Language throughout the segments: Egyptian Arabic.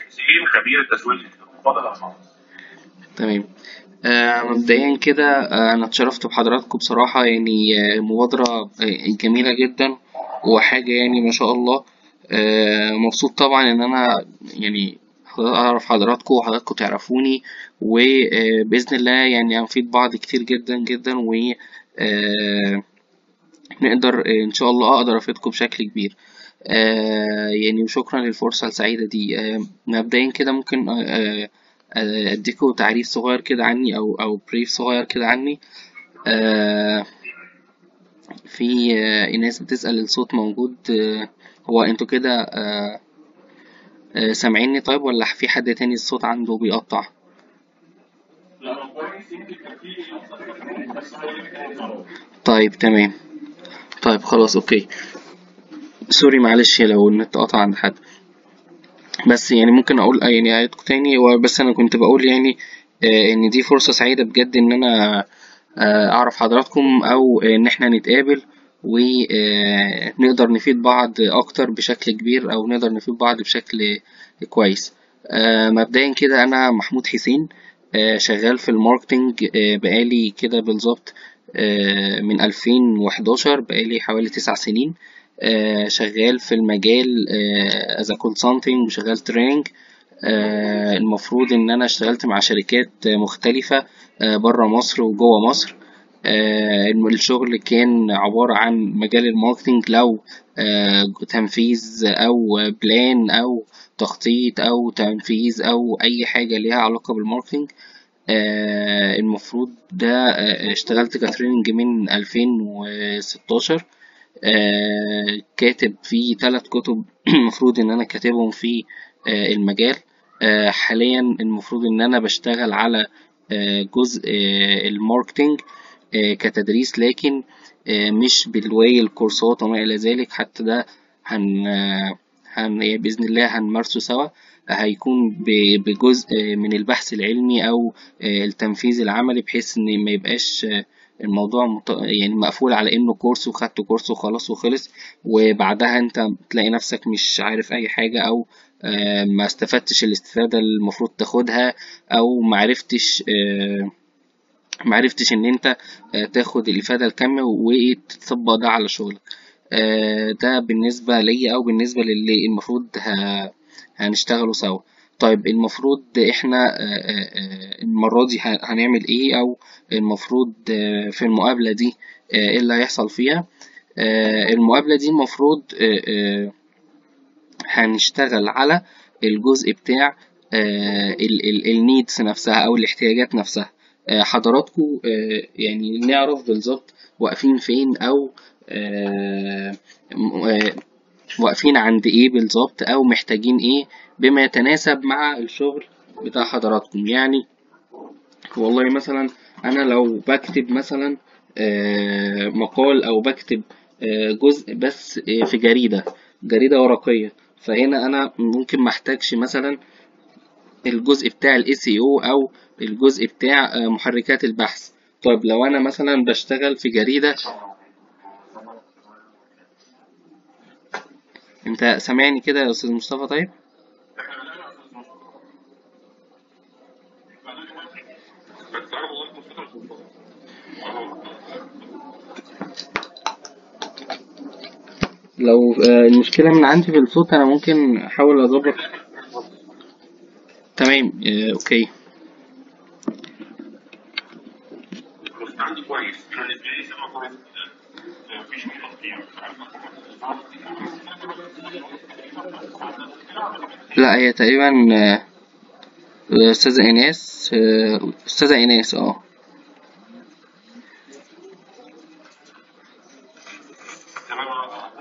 حسين خبير التسويق اتفضل يا باشمهندس تمام آه مبدئيا كده آه انا اتشرفت بحضراتكم بصراحة يعني آه مبادرة آه جميلة جدا وحاجة يعني ما شاء الله آه مبسوط طبعا ان انا يعني اعرف حضراتكم وحضراتكم تعرفوني وبإذن الله يعني هنفيد بعض كتير جدا جدا و آه نقدر آه، ان شاء الله اقدر افيدكم بشكل كبير آه يعني وشكرا للفرصة السعيدة دي آه مبدئيا كده ممكن آه آه، اديكوا تعريف صغير كده عني او او بريف صغير كده عني آه في آه ناس بتسأل الصوت موجود آه هو انتوا كده آه آه سامعيني طيب ولا في حد تاني الصوت عنده بيقطع لا كويس يمكن كان في بس هو اللي كان طيب تمام طيب خلاص اوكي سوري معلش لو النت قطع عند حد بس يعني ممكن اقول يعني اعيدكم تاني هو بس انا كنت بقول يعني آه، ان دي فرصة سعيدة بجد ان انا آه، اعرف حضراتكم او ان احنا نتقابل ونقدر نفيد بعض اكتر بشكل كبير او نقدر نفيد بعض بشكل كويس آه، مبدئيا كده انا محمود حسين آه، شغال في الماركتينج آه، بقالي كده بالظبط آه، من 2011 بقالي حوالي تسع سنين آه، شغال في المجال از كونسلتنج وشغال تريننج المفروض ان انا اشتغلت مع شركات مختلفة بره مصر وجوه مصر آه، الشغل كان عبارة عن مجال الماركتينج لو آه، تنفيذ أو بلان أو تخطيط أو تنفيذ أو أي حاجة ليها علاقة بالماركتينج آه، المفروض ده آه، اشتغلت كتريننج من 2016 آه، كاتب فيه ثلاث كتب المفروض إن أنا كاتبهم في آه، المجال آه، حاليا المفروض إن أنا بشتغل على آه، جزء آه، الماركتينج آه، كتدريس لكن آه، مش بالواي الكورسات وما إلى ذلك حتى ده هن آه، هن يعني بإذن الله هنمارسه سوا هيكون ب- بجزء آه، من البحث العلمي أو آه، التنفيذ العملي بحيث إن ما يبقاش آه، الموضوع مت- يعني مقفول على إنه كورس وخدت كورس وخلاص وخلص وبعدها أنت تلاقي نفسك مش عارف أي حاجة أو آه، ما استفدتش الاستفادة اللي المفروض تاخدها أو معرفتش آه، معرفتش ان انت آه، تاخد الافاده الكامله وتطبق ده على شغلك آه، ده بالنسبه ليا او بالنسبه للي المفروض ه- هنشتغلوا سوا طيب المفروض احنا آه، آه، آه، المره دي ه- هنعمل ايه او المفروض آه، في المقابله دي آه، ايه اللي هيحصل فيها آه، المقابله دي المفروض آه، آه، هنشتغل على الجزء بتاع النيدز نفسها او الاحتياجات نفسها آه، حضراتكم آه، يعني نعرف بالظبط واقفين فين او آه، م- آه، واقفين عند ايه بالظبط او محتاجين ايه بما يتناسب مع الشغل بتاع حضراتكم يعني والله مثلا انا لو بكتب مثلا آه، مقال او بكتب آه، جزء بس آه، في جريدة جريدة ورقية فهنا انا ممكن محتاجش مثلا الجزء بتاع ال SEO او الجزء بتاع آه، محركات البحث طيب لو انا مثلا بشتغل في جريدة انت سامعني كده يا استاذ مصطفى طيب لو آه، المشكلة من عندي في الصوت انا ممكن احاول اظبط تمام آه، اوكي الصوت عندي كويس بالنسبه لي سامع كويس جدا مفيش مشكله لا هي تقريبا آه، استاذة ايناس آه، استاذة ايناس اه تمام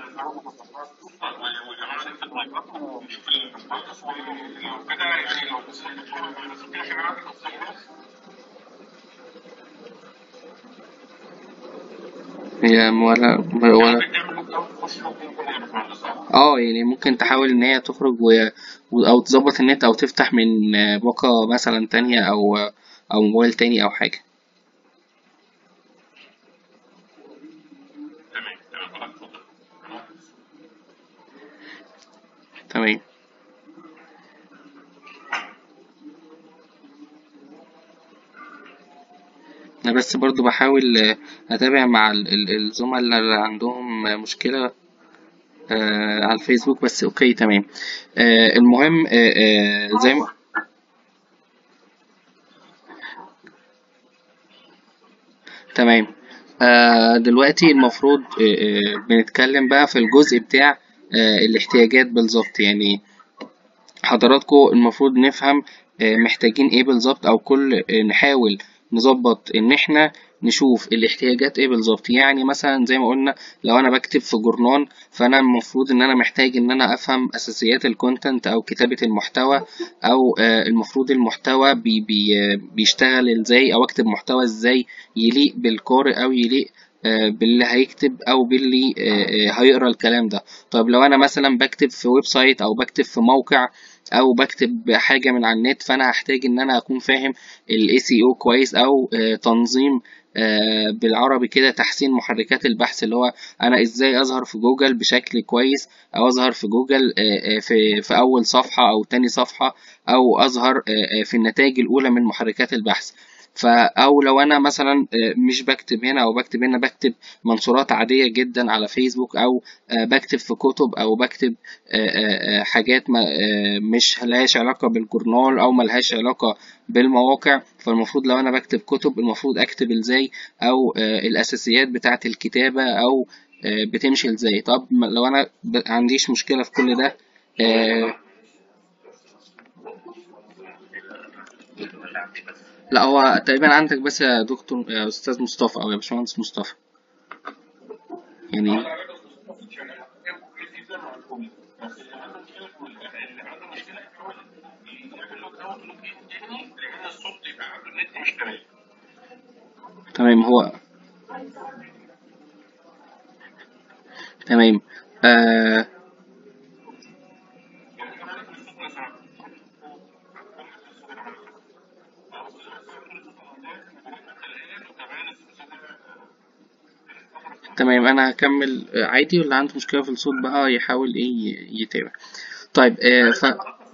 وجماعه نكتب المايكات ونشوف المايكات ولو كده يعني لو بس في حاجه عندك هي ولا ولا اه يعني ممكن تحاول ان هي تخرج و... و- او تظبط النت او تفتح من آه، باقة مثلا تانية او او موبايل تاني او حاجة تمام تمام خلاص اتفضل تمام انا بس برضو بحاول آه، اتابع مع ال- ال- الزملاء اللي عندهم آه، مشكلة آه، على الفيسبوك بس اوكي تمام آه، المهم آه، آه، زي ما تمام آه، دلوقتي المفروض آه، آه، بنتكلم بقى في الجزء بتاع آه، الاحتياجات بالظبط يعني حضراتكم المفروض نفهم آه، محتاجين ايه بالظبط او كل آه، نحاول نظبط ان احنا نشوف الاحتياجات ايه بالظبط يعني مثلا زي ما قلنا لو انا بكتب في جورنال فانا المفروض ان انا محتاج ان انا افهم اساسيات الكونتنت او كتابة المحتوى او آه، المفروض المحتوى بي بي آه، بيشتغل ازاي او اكتب محتوى ازاي يليق بالقارئ او يليق آه، باللي هيكتب او باللي آه، آه، هيقرا الكلام ده طب لو انا مثلا بكتب في ويب سايت او بكتب في موقع او بكتب حاجه من على النت فانا هحتاج ان انا اكون فاهم الاي سي او كويس او آه، تنظيم آه، بالعربي كده تحسين محركات البحث اللي هو انا ازاي اظهر في جوجل بشكل كويس او اظهر في جوجل آه، آه، في في اول صفحه او تاني صفحه او اظهر آه، آه، في النتائج الاولى من محركات البحث فا او لو انا مثلا آه، مش بكتب هنا او بكتب هنا بكتب منشورات عاديه جدا على فيسبوك او آه، بكتب في كتب او بكتب آه، آه، آه، حاجات ما آه، مش لهاش علاقه بالجورنال او ملهاش علاقه بالمواقع فالمفروض لو انا بكتب كتب المفروض اكتب ازاي او آه، الاساسيات بتاعه الكتابه او آه، بتمشي ازاي طب ما- لو انا ب- عنديش مشكله في كل ده آه، لا هو تقريبا عندك بس يا دكتور يا استاذ مصطفى او يا باشمهندس مصطفى يعني لان الصوت يبقى عنده النت مش تمام تمام هو تمام آه تمام انا هكمل آه، عادي واللي عنده مشكله في الصوت بقى يحاول ايه ي- يتابع طيب آه ف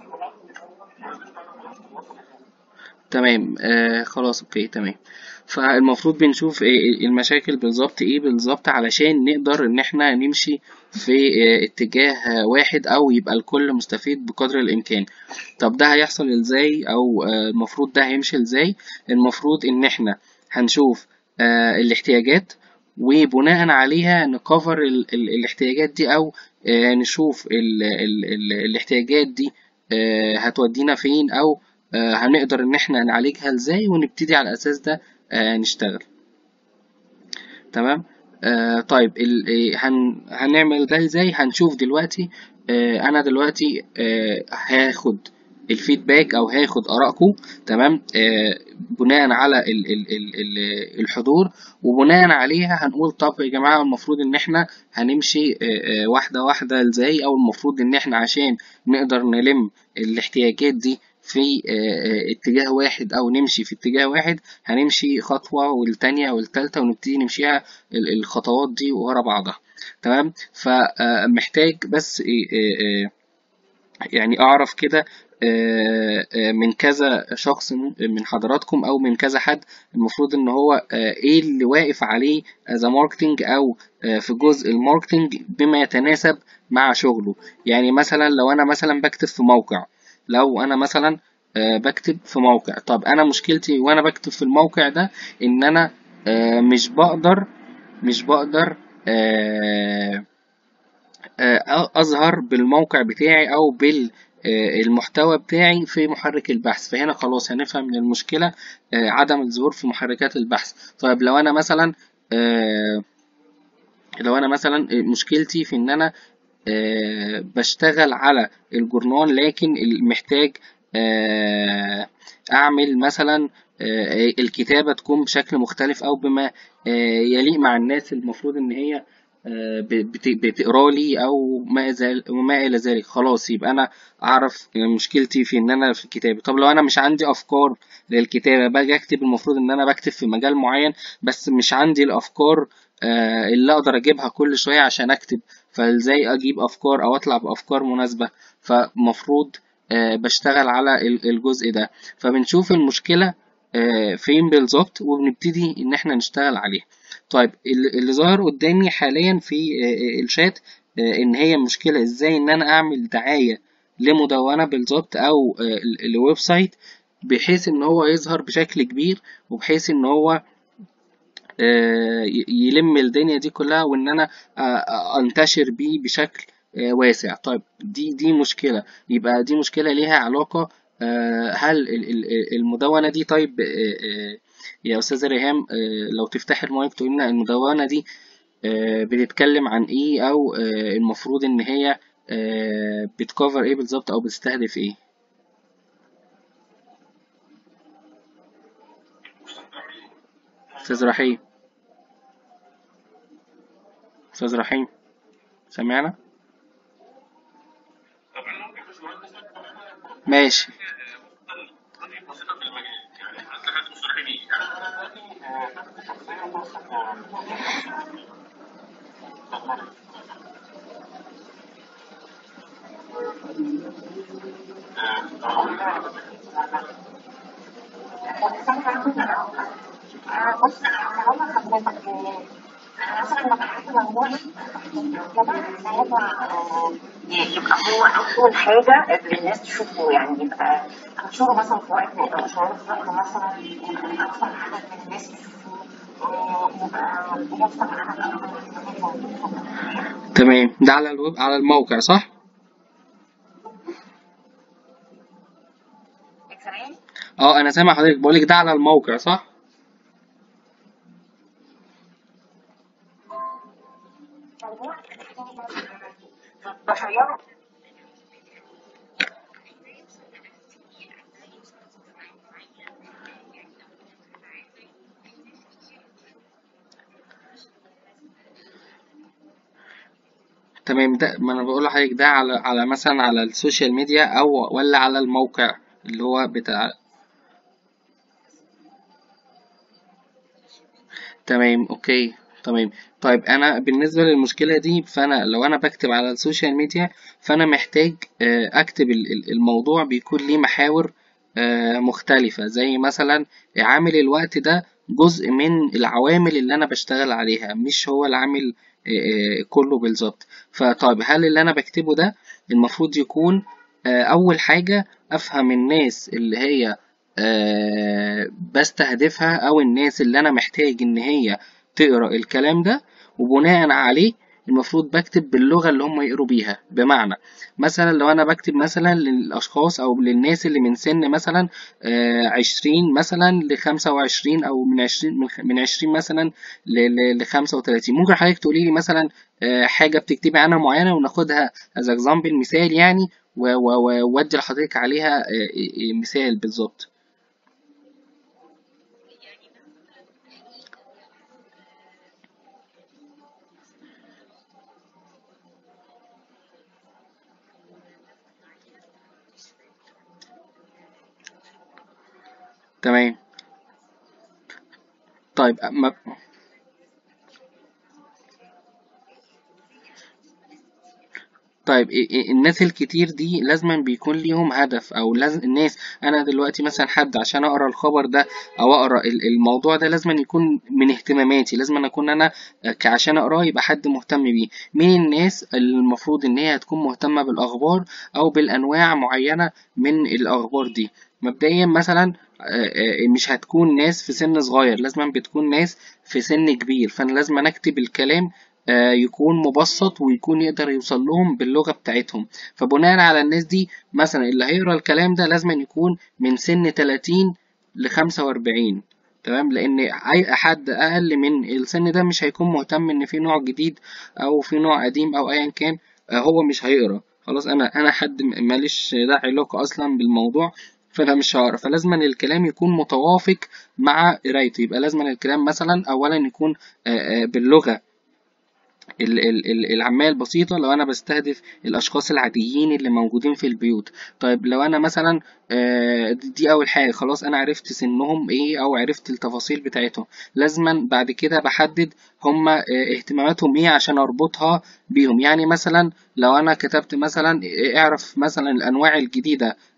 تمام آه خلاص اوكي تمام فالمفروض بنشوف ايه المشاكل بالظبط ايه بالظبط علشان نقدر ان احنا نمشي في آه اتجاه واحد او يبقى الكل مستفيد بقدر الامكان طب ده هيحصل ازاي او آه المفروض ده هيمشي ازاي المفروض ان احنا هنشوف آه الاحتياجات وبناء عليها نكفر ال ال الاحتياجات دي او آه نشوف ال ال ال الاحتياجات دي آه هتودينا فين او آه هنقدر ان احنا نعالجها ازاي ونبتدي على الاساس ده آه نشتغل تمام آه طيب ال إيه هن هنعمل ده ازاي هنشوف دلوقتي آه انا دلوقتي آه هاخد الفيدباك او هاخد ارائكم تمام آه بناء على ال ال ال ال الحضور وبناء عليها هنقول طب يا جماعه المفروض ان احنا هنمشي آه آه واحده واحده ازاي او المفروض ان احنا عشان نقدر نلم الاحتياجات دي في آه، اتجاه واحد او نمشي في اتجاه واحد هنمشي خطوة والتانية والتالتة ونبتدي نمشيها ال- الخطوات دي ورا بعضها تمام فمحتاج بس إيه- إيه- إيه، يعني اعرف كده آه، آه، من كذا شخص من حضراتكم او من كذا حد المفروض ان هو آه، ايه اللي واقف عليه ذا ماركتنج او آه، في جزء الماركتنج بما يتناسب مع شغله يعني مثلا لو انا مثلا بكتب في موقع لو انا مثلا آه، بكتب في موقع طب انا مشكلتي وانا بكتب في الموقع ده ان انا آه، مش بقدر مش بقدر آه، آه، اظهر بالموقع بتاعي او بالمحتوى بتاعي في محرك البحث فهنا خلاص هنفهم من المشكلة آه، عدم الظهور في محركات البحث طيب لو انا مثلا آه، لو انا مثلا مشكلتي في ان انا آه، بشتغل على الجورنال لكن محتاج آه، اعمل مثلا آه، الكتابة تكون بشكل مختلف او بما آه، يليق مع الناس المفروض ان هي آه، بت- بتقرا لي او ما زال وما الى ذلك خلاص يبقى انا اعرف مشكلتي في ان انا في الكتابه طب لو انا مش عندي افكار للكتابه باجي اكتب المفروض ان انا بكتب في مجال معين بس مش عندي الافكار آه، اللي اقدر اجيبها كل شويه عشان اكتب فازاي اجيب افكار او اطلع بافكار مناسبه فمفروض آه، بشتغل على ال- الجزء ده فبنشوف المشكله آه، فين بالظبط وبنبتدي ان احنا نشتغل عليها طيب ال- اللي ظاهر قدامي حاليا في آه، آه، الشات آه، ان هي المشكله ازاي ان انا اعمل دعايه لمدونه بالظبط او آه، ال- الويب سايت بحيث ان هو يظهر بشكل كبير وبحيث ان هو آه، ي- يلم الدنيا دي كلها وان انا آه، آه، انتشر بيه بشكل آه، واسع طيب دي دي مشكلة يبقى دي مشكلة ليها علاقة آه، هل ال- ال- المدونة دي طيب آه، آه، يا أستاذة ريهام آه، لو تفتح المايك تقول لنا المدونة دي آه، بتتكلم عن ايه او آه، المفروض ان هي آه، بتكفر ايه بالظبط او بتستهدف ايه استاذ رحيم استاذ رحيم سامعنا طب انا ممكن باشمهندس ماشي قضيه بسيطه في المجال يعني حتى حد مصرح لي يعني انا دلوقتي آه، فكره شخصيه قصه بص انا هقول لحضرتك انا مثلا لما بحكي موضوعي يبقى هو اول حاجه اللي الناس تشوفه يعني يبقى انشره مثلا في وقت يبقى مش عارف وقت مثلا يبقى اكثر عدد من الناس تشوفه يبقى بيحصل عدد اكبر من الموجود تمام ده على الويب على الموقع صح اه انا سامع حضرتك بقولك ده على الموقع صح بشيره تمام ده ما انا بقول لحضرتك ده على على مثلا على السوشيال ميديا او ولا على الموقع اللي هو بتاع تمام اوكي تمام طيب انا بالنسبه للمشكله دي فانا لو انا بكتب على السوشيال ميديا فانا محتاج آه، اكتب ال- ال- الموضوع بيكون ليه محاور آه، مختلفه زي مثلا عامل الوقت ده جزء من العوامل اللي انا بشتغل عليها مش هو العامل آه، آه، كله بالظبط فطيب هل اللي انا بكتبه ده المفروض يكون آه، اول حاجه افهم الناس اللي هي آه، بستهدفها او الناس اللي انا محتاج ان هي تقرا الكلام ده وبناء عليه المفروض بكتب باللغة اللي هم يقروا بيها بمعنى مثلا لو أنا بكتب مثلا للأشخاص أو للناس اللي من سن مثلا آه، عشرين مثلا لخمسة وعشرين أو من عشرين من خ- من عشرين مثلا ل- ل- لخمسة وتلاتين ممكن حضرتك تقولي لي مثلا آه، حاجة بتكتبي عنها معينة وناخدها as example مثال يعني و- و- و- وأدي لحضرتك عليها آه، آه، آه، مثال بالظبط تمام طيب ما طيب إيه- إيه الناس الكتير دي لازما بيكون ليهم هدف او لازم الناس انا دلوقتي مثلا حد عشان اقرا الخبر ده او اقرا ال- الموضوع ده لازما يكون من اهتماماتي لازما اكون انا ك- عشان اقراه يبقى حد مهتم بيه مين الناس اللي المفروض ان هي تكون مهتمة بالاخبار او بالانواع معينة من الاخبار دي مبدئيا مثلا آه، آه، مش هتكون ناس في سن صغير لازما بتكون ناس في سن كبير فانا لازم اكتب الكلام آه، يكون مبسط ويكون يقدر يوصل لهم باللغة بتاعتهم فبناء على الناس دي مثلا اللي هيقرا الكلام ده لازم يكون من سن 30 ل 45 تمام لان اي حد اقل من السن ده مش هيكون مهتم ان في نوع جديد او في نوع قديم او ايا كان آه، هو مش هيقرا خلاص انا انا حد م- ماليش ده علاقة اصلا بالموضوع فانا مش هقرا فلازم الكلام يكون متوافق مع قرايته يبقى لازم الكلام مثلا اولا يكون آه، آه، باللغة ال- ال- ال- العامية البسيطة لو أنا بستهدف الأشخاص العاديين اللي موجودين في البيوت طيب لو أنا مثلا آه، دي دي أول حاجة خلاص أنا عرفت سنهم إيه أو عرفت التفاصيل بتاعتهم لازما بعد كده بحدد هما آه، اهتماماتهم إيه عشان أربطها بيهم يعني مثلا لو أنا كتبت مثلا آه، اعرف مثلا الأنواع الجديدة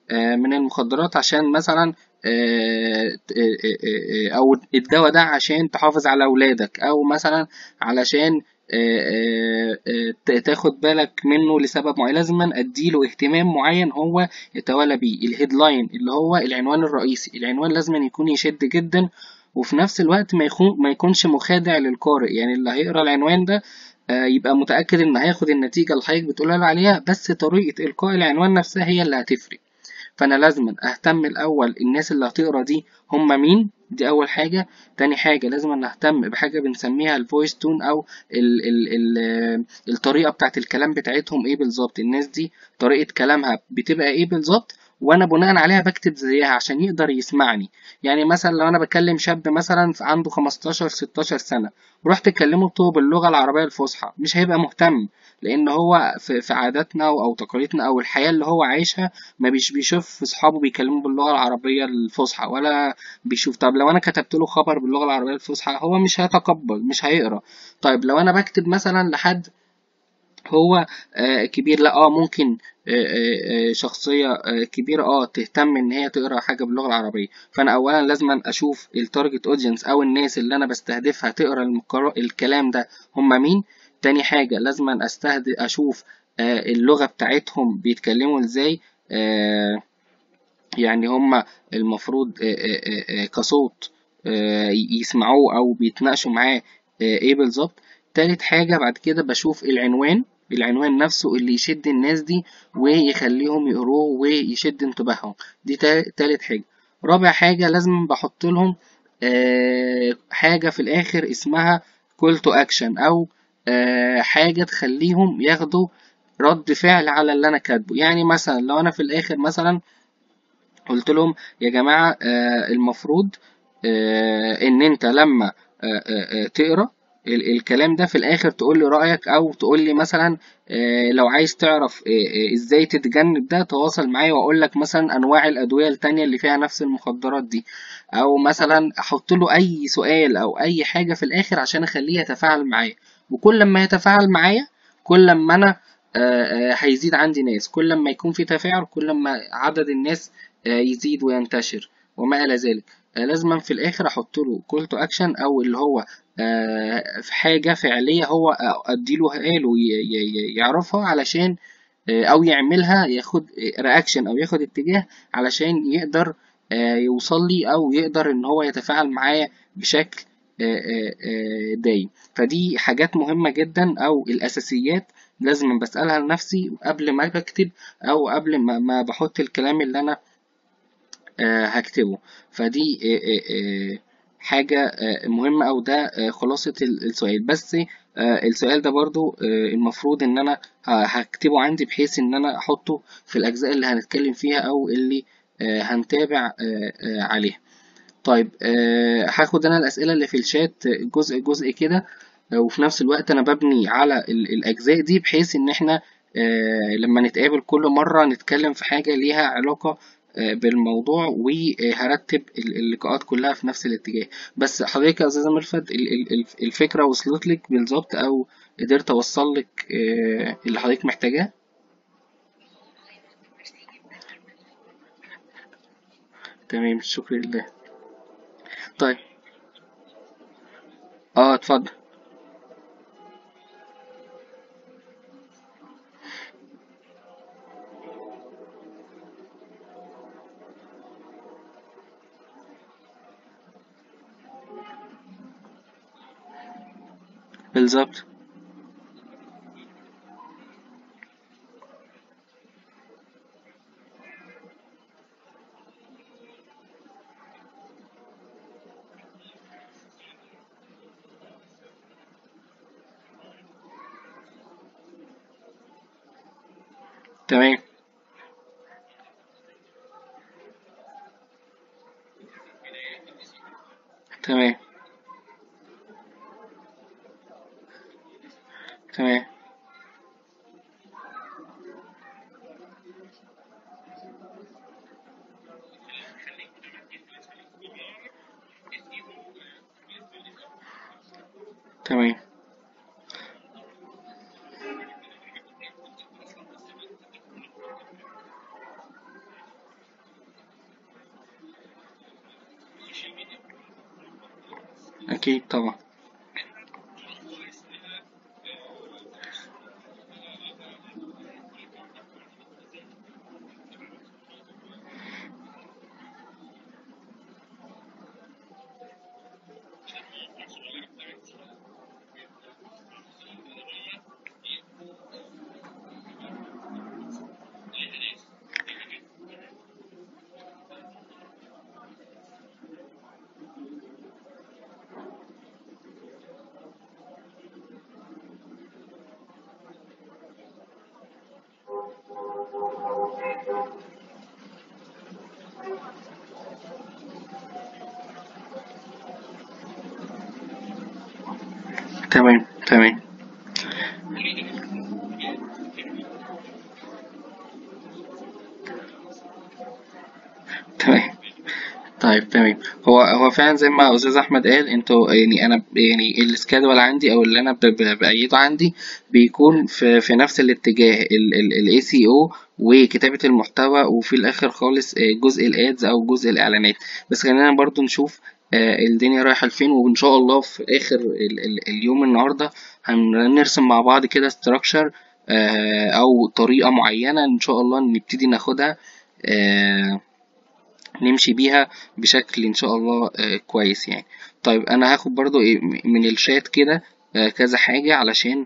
آه، من المخدرات عشان مثلا آه، ت- آه، آه، آه، او الدواء ده عشان تحافظ على اولادك او مثلا علشان آه، آه، آه، ت- تاخد بالك منه لسبب معين لازم اديله اهتمام معين هو يتولى بيه الهيدلاين اللي هو العنوان الرئيسي العنوان لازم يكون يشد جدا وفي نفس الوقت ما يكون ما يكونش مخادع للقارئ يعني اللي هيقرا العنوان ده آه، يبقى متأكد إن هياخد النتيجة اللي حضرتك بتقولها له عليها بس طريقة إلقاء العنوان نفسها هي اللي هتفرق فأنا لازم أهتم الأول الناس اللي هتقرا دي هم مين دي أول حاجة تاني حاجة لازم أن أهتم بحاجة بنسميها الفويس تون أو ال ال ال الطريقة بتاعت الكلام بتاعتهم إيه بالظبط الناس دي طريقة كلامها بتبقى إيه بالظبط وأنا بناء عليها بكتب زيها عشان يقدر يسمعني يعني مثلا لو أنا بكلم شاب مثلا عنده 15 16 سنة ورحت تكلمه تو باللغة العربية الفصحى مش هيبقى مهتم لأن هو في في عاداتنا أو أو تقاليدنا أو الحياة اللي هو عايشها ما بيش بيشوف أصحابه بيكلموا باللغة العربية الفصحى ولا بيشوف طب لو أنا كتبت له خبر باللغة العربية الفصحى هو مش هيتقبل مش هيقرا طيب لو أنا بكتب مثلا لحد هو آه، كبير لا اه ممكن آه، آه، آه، شخصية آه، كبيرة اه تهتم ان هي تقرا حاجة باللغة العربية فانا اولا لازم اشوف التارجت اودينس او الناس اللي انا بستهدفها تقرا المقر- الكلام ده هم مين تاني حاجة لازم استهدف اشوف آه، اللغة بتاعتهم بيتكلموا ازاي آه، يعني هم المفروض آه، آه، آه، كصوت آه، يسمعوه او بيتناقشوا معاه آه، ايه بالظبط تالت حاجة بعد كده بشوف العنوان العنوان نفسه اللي يشد الناس دي ويخليهم يقروه ويشد انتباههم دي تا- تالت حاجة رابع حاجة لازم بحط لهم آه، حاجة في الآخر اسمها call to action أو آه، حاجة تخليهم ياخدوا رد فعل على اللي أنا كاتبه يعني مثلا لو أنا في الآخر مثلا قلت لهم يا جماعة آه، المفروض آه، إن أنت لما آه، آه، آه، تقرأ ال- الكلام ده في الآخر تقول لي رأيك أو تقول لي مثلا آه، لو عايز تعرف آه، آه، إزاي تتجنب ده تواصل معايا وأقول لك مثلا أنواع الأدوية التانية اللي فيها نفس المخدرات دي أو مثلا أحط له أي سؤال أو أي حاجة في الآخر عشان أخليه يتفاعل معايا وكل ما يتفاعل معايا كل ما أنا آه، آه، هيزيد عندي ناس كل ما يكون في تفاعل كل ما عدد الناس آه، يزيد وينتشر وما إلى ذلك آه، لازما في الآخر أحط له كول تو أكشن أو اللي هو آه، في حاجة فعلية هو أديله قاله يعرفها علشان آه، أو يعملها ياخد رياكشن أو ياخد اتجاه علشان يقدر آه، يوصل لي أو يقدر إن هو يتفاعل معايا بشكل آه، آه، آه، دايم فدي حاجات مهمة جدا أو الأساسيات لازم بسألها لنفسي قبل ما بكتب أو قبل ما ما بحط الكلام اللي أنا آه، هكتبه فدي آه، آه، آه، حاجة آه، مهمة أو ده آه، خلاصة ال- السؤال بس آه، السؤال ده برضو آه، المفروض إن أنا ه- هكتبه عندي بحيث إن أنا أحطه في الأجزاء اللي هنتكلم فيها أو اللي آه، هنتابع آه، آه، عليها طيب آه، هاخد أنا الأسئلة اللي في الشات جزء جزء كده آه، وفي نفس الوقت أنا ببني على ال- الأجزاء دي بحيث إن إحنا آه، لما نتقابل كل مرة نتكلم في حاجة ليها علاقة آه، بالموضوع وهرتب ال- اللقاءات كلها في نفس الاتجاه بس حضرتك يا أستاذة ملفت ال- ال- ال- الفكرة وصلت لك بالظبط أو قدرت أوصل لك آه، اللي حضرتك محتاجاه تمام شكرا لله طيب اه اتفضل بالظبط تمام تمام تمام تمام اكيد طبعا تمام تمام تمام طيب تمام هو هو فعلا زي ما استاذ احمد قال انتوا يعني انا يعني السكادول عندي او اللي انا ب- ب- بايده عندي بيكون في في نفس الاتجاه الاي سي او وكتابة المحتوى وفي الاخر خالص آه، جزء الادز او جزء الاعلانات بس خلينا برضو نشوف آه، الدنيا رايحة لفين وان شاء الله في اخر ال- ال- اليوم النهاردة هنرسم مع بعض كده structure آه، او طريقة معينة ان شاء الله نبتدي ناخدها آه، نمشي بيها بشكل ان شاء الله آه، كويس يعني طيب انا هاخد برضو إيه من الشات كده آه، كذا حاجة علشان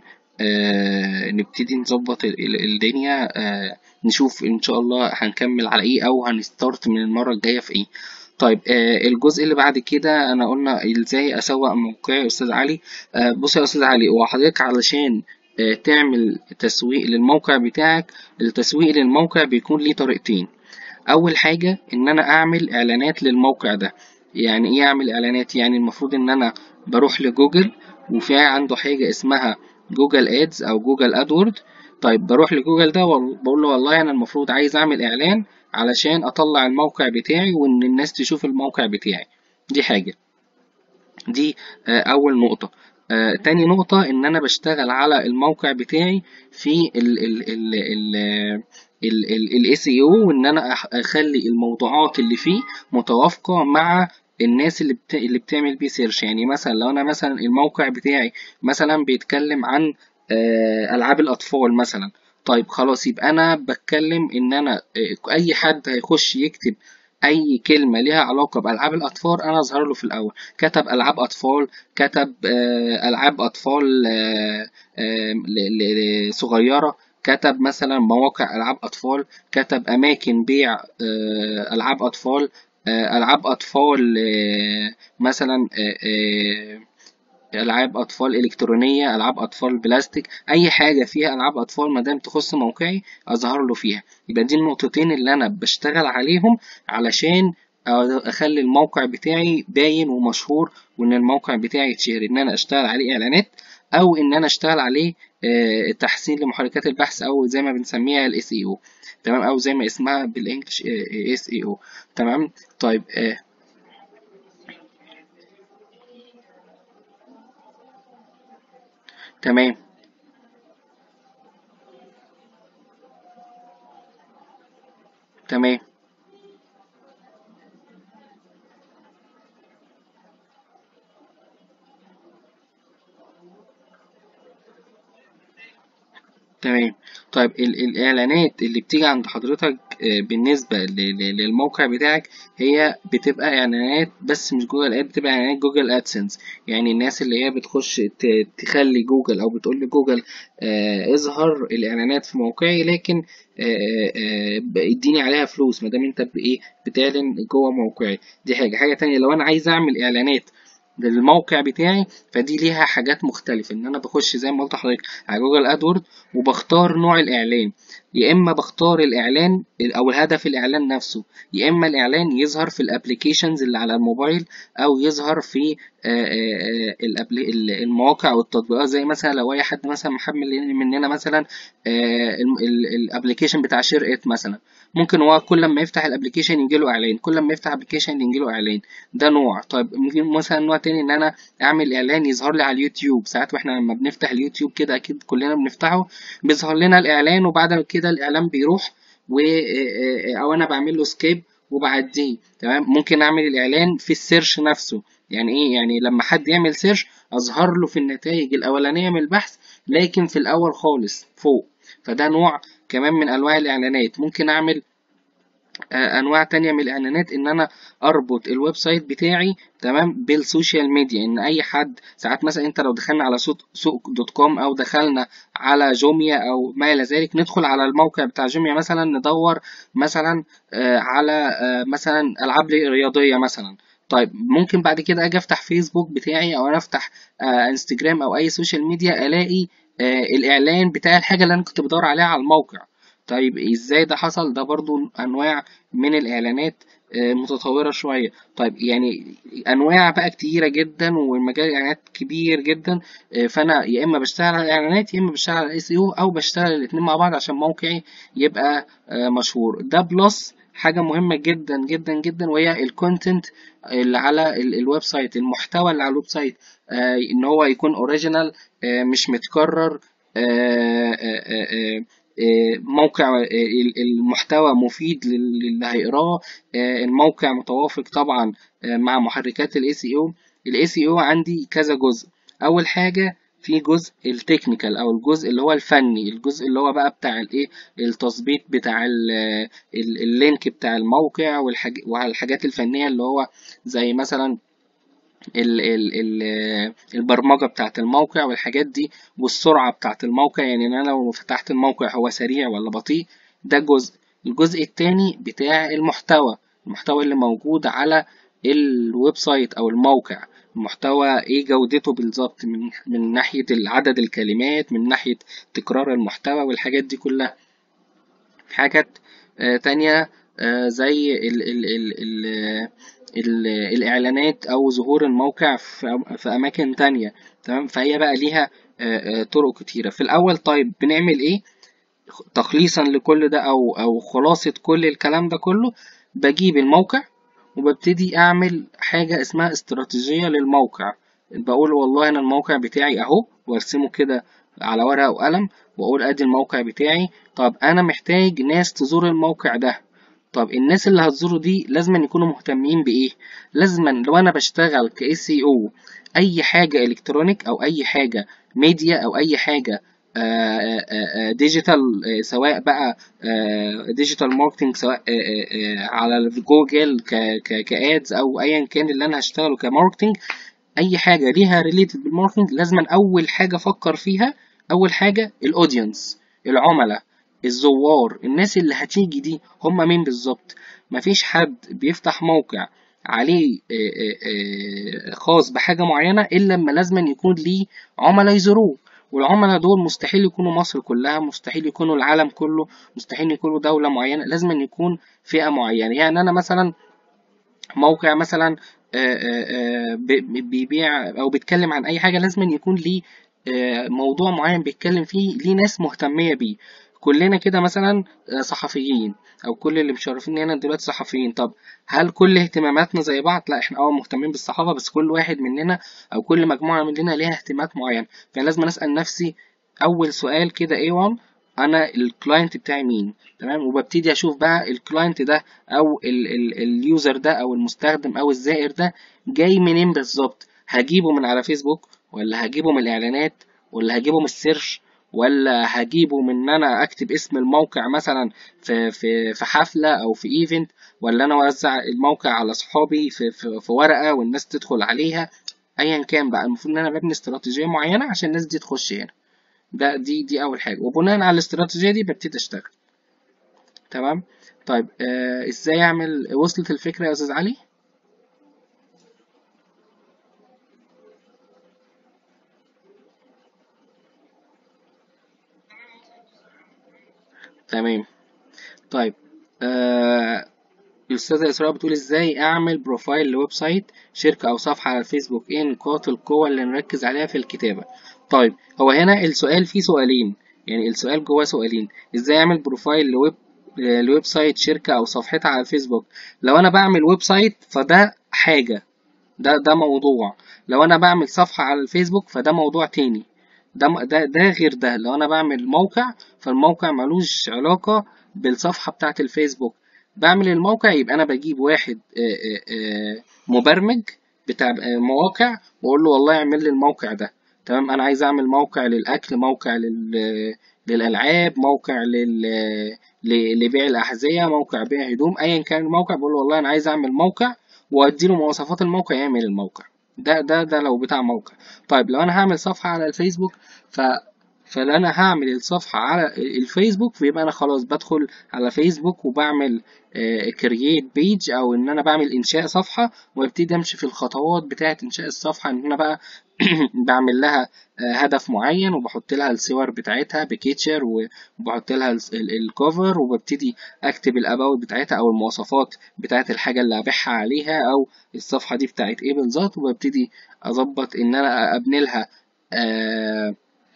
آه، نبتدي نظبط ال- ال- الدنيا آه، نشوف ان شاء الله هنكمل على ايه او هنستارت من المرة الجاية في ايه طيب آه، الجزء اللي بعد كده انا قلنا ازاي اسوق موقعي يا استاذ علي آه، بص يا استاذ علي هو حضرتك علشان آه، تعمل تسويق للموقع بتاعك التسويق للموقع بيكون ليه طريقتين اول حاجه ان انا اعمل اعلانات للموقع ده يعني ايه اعمل اعلانات يعني المفروض ان انا بروح لجوجل وفي عنده حاجه اسمها جوجل ادز او جوجل ادورد طيب بروح لجوجل ده وبقول له والله انا المفروض عايز اعمل اعلان علشان اطلع الموقع بتاعي وان الناس تشوف الموقع بتاعي دي حاجه دي آه، أول نقطة آه، تاني نقطة إن أنا بشتغل على الموقع بتاعي في ال ال ال ال ال ال ال SEO وإن أنا أح- أخلي الموضوعات اللي فيه متوافقة مع الناس اللي بت... اللي بتعمل بيه سيرش يعني مثلا لو أنا مثلا الموقع بتاعي مثلا بيتكلم عن آه، ألعاب الأطفال مثلا طيب خلاص يبقى أنا بتكلم إن أنا آه، أي حد هيخش يكتب أي كلمة ليها علاقة بألعاب الأطفال أنا أظهر له في الأول كتب ألعاب أطفال كتب آه، ألعاب أطفال آه، آه، ل- ل- صغيرة كتب مثلا مواقع ألعاب أطفال كتب أماكن بيع آه، ألعاب أطفال آه، ألعاب أطفال آه، مثلا آه، آه، ألعاب أطفال إلكترونية ألعاب أطفال بلاستيك أي حاجة فيها ألعاب أطفال مادام تخص موقعي أظهر له فيها يبقى دي النقطتين اللي أنا بشتغل عليهم علشان أخلي الموقع بتاعي باين ومشهور وإن الموقع بتاعي يتشهر إن أنا أشتغل عليه إعلانات أو إن أنا أشتغل عليه آه، تحسين لمحركات البحث أو زي ما بنسميها ال SEO تمام أو زي ما اسمها بالإنجلش آه، SEO تمام طيب آه، تمام تمام تمام طيب ال- الإعلانات اللي بتيجي عند حضرتك آه، بالنسبة ل- ل- للموقع بتاعك هي بتبقى إعلانات بس مش جوجل آد بتبقى إعلانات جوجل أدسنس يعني الناس اللي هي بتخش ت- تخلي جوجل أو بتقول لجوجل آه، اظهر الإعلانات في موقعي لكن آه، آه، ب- اديني عليها فلوس ما دام انت بإيه بتعلن جوه موقعي دي حاجة حاجة تانية لو أنا عايز أعمل إعلانات للموقع بتاعي فدي ليها حاجات مختلفة ان انا بخش زي ما قلت لحضرتك على جوجل ادورد وبختار نوع الاعلان يا اما بختار الاعلان او الهدف الاعلان نفسه يا اما الاعلان يظهر في الابليكيشنز اللي على الموبايل او يظهر في آه، آه، الأبلي- ال- المواقع والتطبيقات زي مثلا لو اي حد مثلا محمل مننا مثلا الابليكيشن بتاع شير ات مثلا ممكن هو كل ما يفتح الابليكيشن يجي له اعلان كل ما يفتح ابليكيشن يجي له اعلان ده نوع طيب ممكن مثلا نوع تاني ان انا اعمل اعلان يظهر لي على اليوتيوب ساعات واحنا لما بنفتح اليوتيوب كده اكيد كلنا بنفتحه بيظهر لنا الاعلان وبعد كده الاعلان بيروح و او انا بعمل له سكيب وبعديه تمام ممكن اعمل الاعلان في السيرش نفسه يعني ايه يعني لما حد يعمل سيرش اظهر له في النتائج الاولانيه من البحث لكن في الاول خالص فوق فده نوع كمان من انواع الاعلانات ممكن اعمل آه، انواع تانية من الاعلانات ان انا اربط الويب سايت بتاعي تمام بالسوشيال ميديا ان اي حد ساعات مثلا انت لو دخلنا على سوق سوق دوت كوم او دخلنا على جوميا او ما الى ذلك ندخل على الموقع بتاع جوميا مثلا ندور مثلا آه، على آه، مثلا العاب رياضيه مثلا طيب ممكن بعد كده اجي افتح فيسبوك بتاعي او انا افتح آه، انستجرام او اي سوشيال ميديا الاقي آه، الاعلان بتاع الحاجه اللي انا كنت بدور عليها على الموقع طيب ازاي ده حصل ده برضو انواع من الاعلانات آه، متطورة شوية طيب يعني أنواع بقى كتيرة جدا والمجال الإعلانات كبير جدا آه، فأنا يا إما بشتغل على الإعلانات يا إما بشتغل على الاس او أو بشتغل الاتنين مع بعض عشان موقعي يبقى آه، مشهور ده بلس حاجة مهمة جدا جدا جدا وهي الكونتنت اللي على ال- الويب سايت المحتوى اللي على الويب سايت آه، إن هو يكون أوريجينال مش متكرر آه، آه، آه، آه، آه، موقع آه، ال- المحتوى مفيد لل- للي هيقراه آه، الموقع متوافق طبعا آه، مع محركات ال SEO ال SEO عندي كذا جزء أول حاجة في جزء التكنيكال أو الجزء اللي هو الفني الجزء اللي هو بقى بتاع الإيه التظبيط بتاع ال- ال- اللينك بتاع الموقع والحاج- والحاجات الفنية اللي هو زي مثلا ال ال ال البرمجة بتاعت الموقع والحاجات دي والسرعة بتاعت الموقع يعني إن أنا لو فتحت الموقع هو سريع ولا بطيء ده جزء الجزء التاني بتاع المحتوى المحتوى اللي موجود على الويب سايت أو الموقع المحتوى ايه جودته بالظبط من من ناحية عدد الكلمات من ناحية تكرار المحتوى والحاجات دي كلها حاجات آه، تانية آه، زي ال ال ال ال ال الإعلانات أو ظهور الموقع في أم- في أماكن تانية تمام فهي بقى ليها آه، آه، طرق كتيرة في الأول طيب بنعمل إيه تخليصا لكل ده أو أو خلاصة كل الكلام ده كله بجيب الموقع وببتدي أعمل حاجة اسمها استراتيجية للموقع بقول والله أنا الموقع بتاعي أهو وأرسمه كده على ورقة وقلم وأقول أدي الموقع بتاعي طب أنا محتاج ناس تزور الموقع ده طب الناس اللي هتزوره دي لازم يكونوا مهتمين بإيه؟ لازم لو أنا بشتغل ك SEO أي حاجة إلكترونيك أو أي حاجة ميديا أو أي حاجة ديجيتال سواء بقى ديجيتال ماركتنج سواء آه، آه، آه، على جوجل كادز او ايا كان اللي انا هشتغله كماركتنج اي حاجه ليها ريليتد بالماركتنج لازم اول حاجه افكر فيها اول حاجه الاودينس العملاء الزوار الناس اللي هتيجي دي هم مين بالظبط مفيش حد بيفتح موقع عليه آه، آه، آه، خاص بحاجه معينه الا لما لازم يكون ليه عملاء يزوروه والعملاء دول مستحيل يكونوا مصر كلها مستحيل يكونوا العالم كله مستحيل يكونوا دولة معينة لازم يكون فئة معينة يعني أنا مثلا موقع مثلا آه، آه، آه، ب- بيبيع او بيتكلم عن اي حاجه لازم يكون ليه آه، موضوع معين بيتكلم فيه ليه ناس مهتميه بيه كلنا كده مثلا آه، صحفيين او كل اللي مشرفين هنا دلوقتي صحفيين طب هل كل اهتماماتنا زي بعض لا احنا اه مهتمين بالصحافه بس كل واحد مننا او كل مجموعه مننا ليها اهتمامات معينه فلازم اسال نفسي اول سؤال كده ايه 1 انا الكلاينت بتاعي مين تمام وببتدي اشوف بقى الكلاينت ده او اليوزر ده او المستخدم او الزائر ده جاي منين بالظبط هجيبه من على فيسبوك ولا هجيبه من الاعلانات ولا هجيبه من السيرش ولا هجيبه من ان انا اكتب اسم الموقع مثلا في في في حفله او في ايفنت ولا انا اوزع الموقع على اصحابي في في, في ورقه والناس تدخل عليها ايا كان بقى المفروض ان انا ببني استراتيجيه معينه عشان الناس دي تخش هنا ده دي دي اول حاجه وبناء على الاستراتيجيه دي ببتدي اشتغل تمام طيب آه ازاي اعمل وصلت الفكره يا استاذ علي تمام طيب آه الأستاذة إسراء بتقول إزاي أعمل بروفايل لويب سايت شركة أو صفحة على الفيسبوك إيه نقاط القوة اللي نركز عليها في الكتابة طيب هو هنا السؤال فيه سؤالين يعني السؤال جواه سؤالين إزاي أعمل بروفايل لويب لويب سايت شركة أو صفحتها على الفيسبوك لو أنا بعمل ويب سايت فده حاجة ده ده موضوع لو أنا بعمل صفحة على الفيسبوك فده موضوع تاني ده ده ده غير ده لو انا بعمل موقع فالموقع ملوش علاقة بالصفحة بتاعة الفيسبوك بعمل الموقع يبقى انا بجيب واحد آه، آه، آه، مبرمج بتاع آه، مواقع واقول له والله اعمل لي الموقع ده تمام انا عايز اعمل موقع للاكل موقع لل للالعاب موقع لل ل- لبيع الاحذيه موقع بيع هدوم ايا كان الموقع بقول له والله انا عايز اعمل موقع واديله مواصفات الموقع يعمل الموقع ده ده ده لو بتاع موقع طيب لو انا هعمل صفحه على الفيسبوك ف فلو انا هعمل الصفحه على الفيسبوك فيبقى انا خلاص بدخل على فيسبوك وبعمل كرييت بيج او ان انا بعمل انشاء صفحه وابتدي امشي في الخطوات بتاعه انشاء الصفحه ان انا بقى بعمل لها آه، هدف معين وبحط لها الصور بتاعتها بكيتشر وبحط لها الكفر وببتدي اكتب الاباوت بتاعتها او المواصفات بتاعت الحاجه اللي هبيعها عليها او الصفحه دي بتاعت ايه بالظبط وببتدي اظبط ان انا ابني لها آه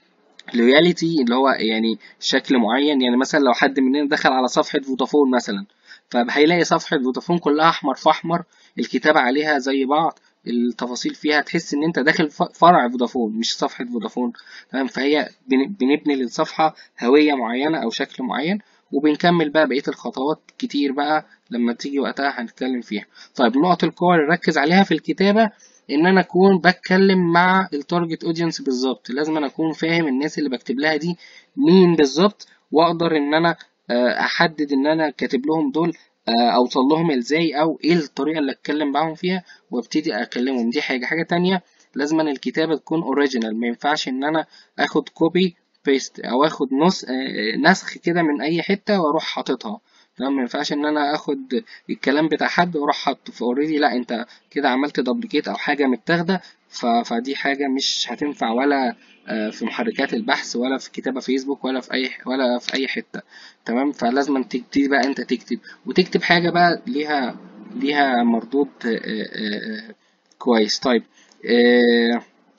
لويالتي اللي هو يعني شكل معين يعني مثلا لو حد مننا دخل على صفحة فودافون مثلا فهيلاقي صفحة فودافون كلها أحمر في أحمر الكتابة عليها زي بعض التفاصيل فيها تحس إن أنت داخل ف- فرع فودافون مش صفحة فودافون تمام فهي بن- بنبني للصفحة هوية معينة أو شكل معين وبنكمل بقى بقية الخطوات كتير بقى لما تيجي وقتها هنتكلم فيها طيب نقط القوة اللي نركز عليها في الكتابة ان انا اكون بتكلم مع التارجت اودينس بالظبط لازم انا اكون فاهم الناس اللي بكتب لها دي مين بالظبط واقدر ان انا آه، احدد ان انا كاتب لهم دول آه، اوصل لهم ازاي او ايه الطريقه اللي اتكلم معاهم فيها وابتدي اكلمهم دي حاجه حاجه تانية لازم أن الكتابه تكون اوريجينال ما ينفعش ان انا اخد كوبي بيست او اخد نص آه، نسخ كده من اي حته واروح حاططها تمام ما ينفعش ان انا اخد الكلام بتاع حد واروح حاطه فاوريدي لا انت كده عملت دبليكيت او حاجه متاخده ف- فدي حاجه مش هتنفع ولا آه، في محركات البحث ولا في كتابه فيسبوك ولا في اي ولا في اي حته تمام فلازم تبتدي بقى انت تكتب وتكتب حاجه بقى ليها ليها مردود آه، آه، آه، كويس طيب آه،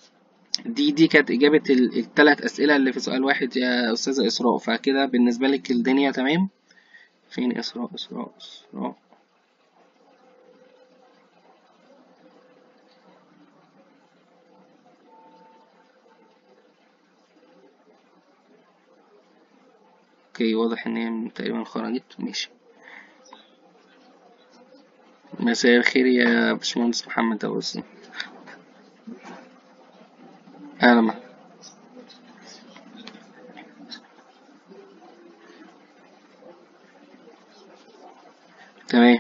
دي دي كانت إجابة ال- التلات أسئلة اللي في سؤال واحد يا أستاذة إسراء فكده بالنسبة لك الدنيا تمام فين إسراء إسراء إسراء اوكي واضح ان هي تقريبا خرجت ماشي مساء الخير يا باشمهندس محمد ابو اسم اهلا معك تمام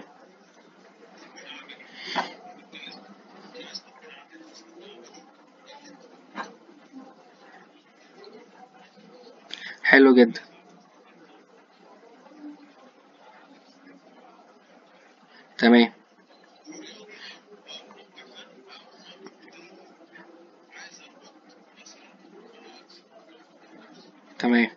حلو جدا تمام تمام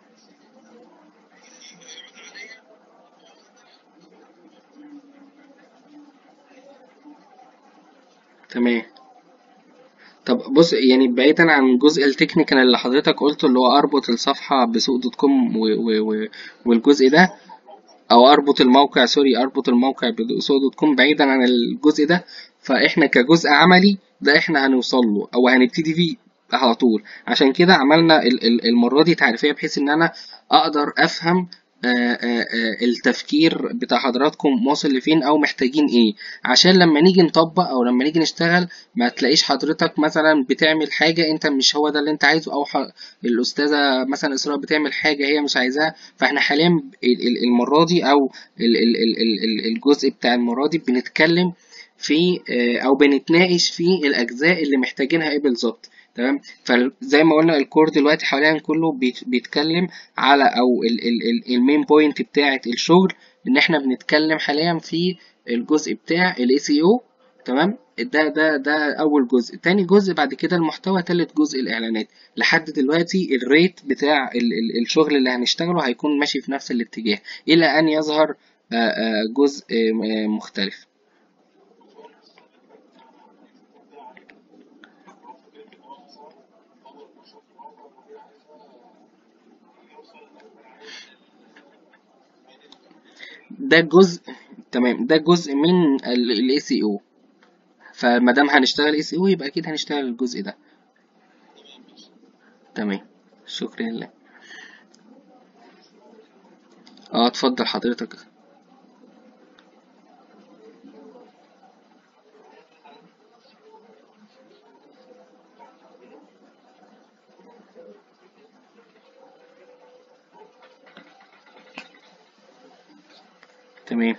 تمام طب بص يعني بعيدا عن الجزء التكنيكال اللي حضرتك قلته اللي هو اربط الصفحة بسوق دوت كوم و- و- و- والجزء ده او اربط الموقع سوري اربط الموقع بسوق دوت كوم بعيدا عن الجزء ده فاحنا كجزء عملي ده احنا هنوصل له او هنبتدي فيه على طول عشان كده عملنا ال- ال- المرة دي تعريفية بحيث ان انا اقدر افهم آه، آه، آه، التفكير بتاع حضراتكم واصل لفين او محتاجين ايه عشان لما نيجي نطبق او لما نيجي نشتغل ما تلاقيش حضرتك مثلا بتعمل حاجة انت مش هو ده اللي انت عايزه او ح... الاستاذة مثلا اسراء بتعمل حاجة هي مش عايزاها فاحنا حاليا ال- ال- المرة دي او ال- ال- ال- ال- ال- الجزء بتاع المرة دي بنتكلم في آه، او بنتناقش في الاجزاء اللي محتاجينها ايه بالظبط تمام فزي ما قلنا الكور دلوقتي حاليا كله بيت- بيتكلم على او المين بوينت بتاعه الشغل ان احنا بنتكلم حاليا في الجزء بتاع الاي سي او تمام ده ده ده اول جزء تاني جزء بعد كده المحتوى تالت جزء الاعلانات لحد دلوقتي الريت بتاع ال ال الشغل اللي هنشتغله هيكون ماشي في نفس الاتجاه الى ان يظهر آه، آه، جزء آه، مختلف ده جزء تمام ده جزء من الاي سي او فما دام هنشتغل اي سي او يبقى اكيد هنشتغل الجزء ده تمام شكرا لله اه اتفضل حضرتك تمام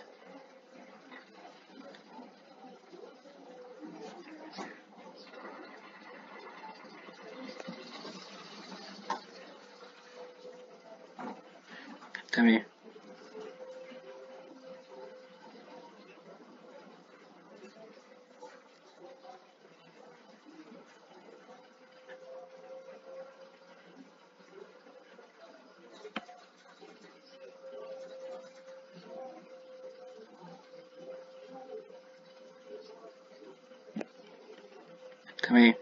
تمام تمام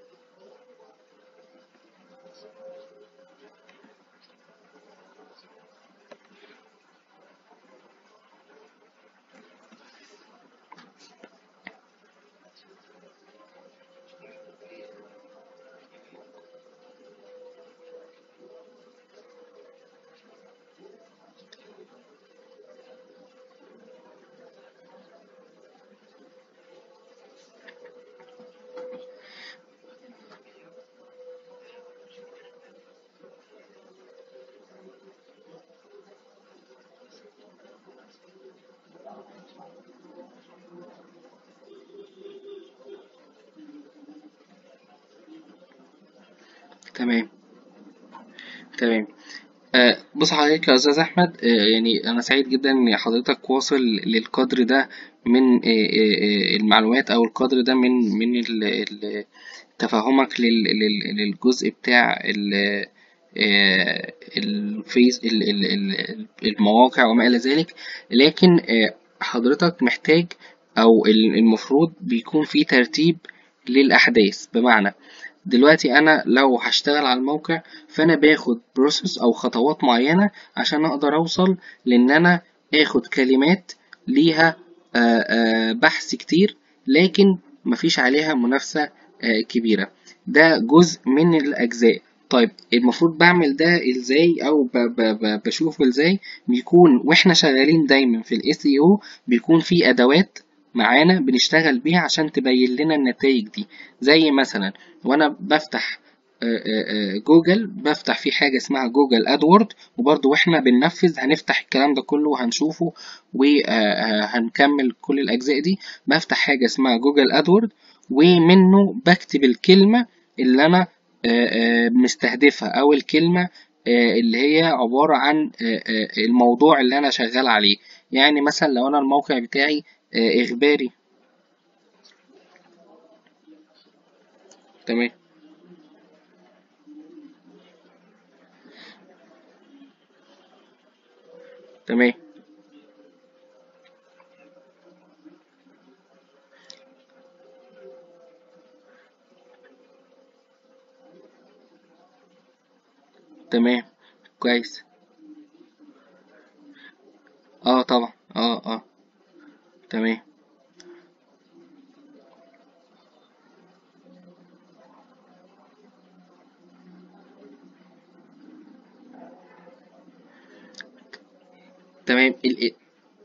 تمام تمام آه، بص حضرتك يا أستاذ أحمد آه، يعني أنا سعيد جدا إن حضرتك واصل للقدر ده من آه، آه، آه، المعلومات أو القدر ده من من ال- ال- تفهمك لل- لل- للجزء بتاع ال- آه، الفيس ال- ال- ال- المواقع وما إلى ذلك لكن آه، حضرتك محتاج أو ال- المفروض بيكون في ترتيب للأحداث بمعنى دلوقتي انا لو هشتغل على الموقع فانا باخد بروسيس او خطوات معينة عشان اقدر اوصل لان انا اخد كلمات ليها آه، آه، بحث كتير لكن مفيش عليها منافسة آه، كبيرة ده جزء من الاجزاء طيب المفروض بعمل ده ازاي او ب- ب- ب- بشوفه ازاي بيكون واحنا شغالين دايما في الاس اي او بيكون في ادوات معانا بنشتغل بيها عشان تبين لنا النتائج دي زي مثلا وانا بفتح آه، آه، آه، جوجل بفتح في حاجة اسمها جوجل ادورد وبرضو واحنا بننفذ هنفتح الكلام ده كله وهنشوفه وهنكمل كل الاجزاء دي بفتح حاجة اسمها جوجل ادورد ومنه بكتب الكلمة اللي انا آه، آه، مستهدفها او الكلمة آه، اللي هي عبارة عن آه، آه، الموضوع اللي انا شغال عليه يعني مثلا لو انا الموقع بتاعي آه، اخباري تمام تمام تمام كويس اه طبعا اه اه تمام تمام ال... ال-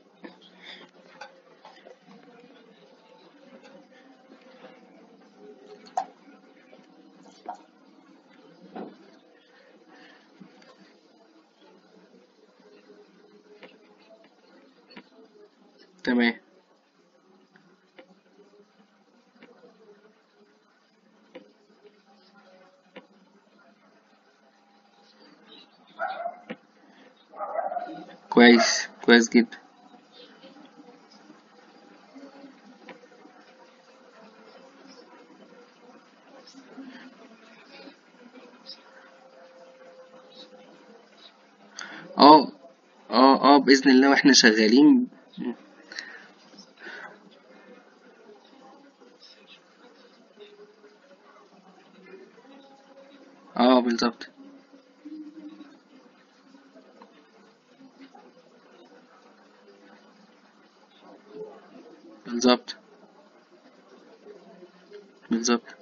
تمام كويس كويس جدا اه اه اه بإذن الله واحنا شغالين اه بالظبط بالظبط بالظبط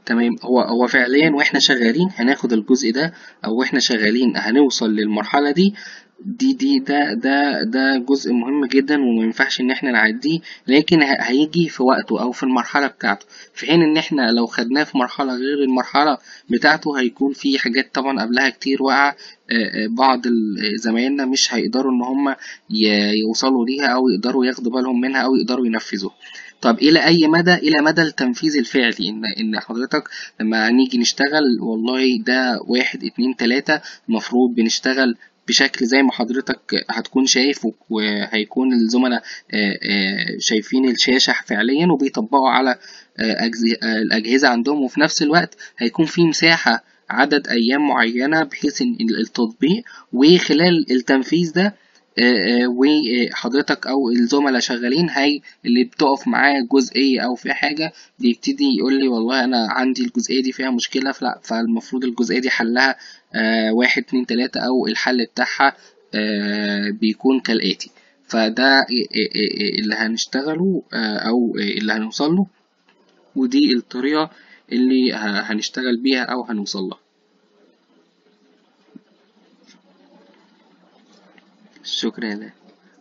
تمام هو هو فعليا واحنا شغالين هناخد الجزء ده او واحنا شغالين هنوصل للمرحلة دي دي دي ده ده ده جزء مهم جدا وما ينفعش ان احنا نعديه لكن ه- هيجي في وقته او في المرحلة بتاعته في حين ان احنا لو خدناه في مرحلة غير المرحلة بتاعته هيكون في حاجات طبعا قبلها كتير واقعة آه، آه، بعض ال- زمايلنا مش هيقدروا ان هم ي- يوصلوا ليها او يقدروا ياخدوا بالهم منها او يقدروا ينفذوها طب الى اي مدى الى مدى التنفيذ الفعلي ان ان حضرتك لما نيجي نشتغل والله ده واحد اتنين تلاتة المفروض بنشتغل بشكل زي ما حضرتك هتكون شايف وهيكون الزملاء آه، آه، شايفين الشاشة فعليا وبيطبقوا على آه، أجز- آه، الأجهزة عندهم وفي نفس الوقت هيكون في مساحة عدد أيام معينة بحيث إن التطبيق وخلال التنفيذ ده آه، آه، وحضرتك او الزملاء شغالين هي اللي بتقف معاه جزئيه او في حاجه بيبتدي يقول لي والله انا عندي الجزئيه دي فيها مشكله فلا فالمفروض الجزئيه دي حلها آه، واحد اتنين تلاته او الحل بتاعها آه، بيكون كالاتي فده آه، آه، آه، اللي هنشتغله آه، او آه، اللي هنوصل له ودي الطريقه اللي ه- هنشتغل بيها او هنوصل لها شكرا لله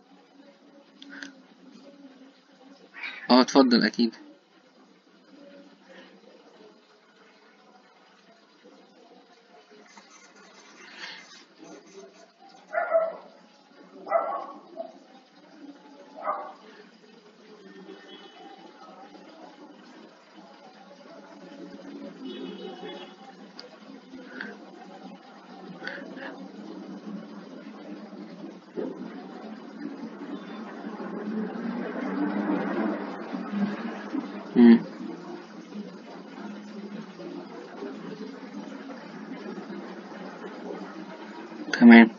اه اتفضل اكيد مم. تمام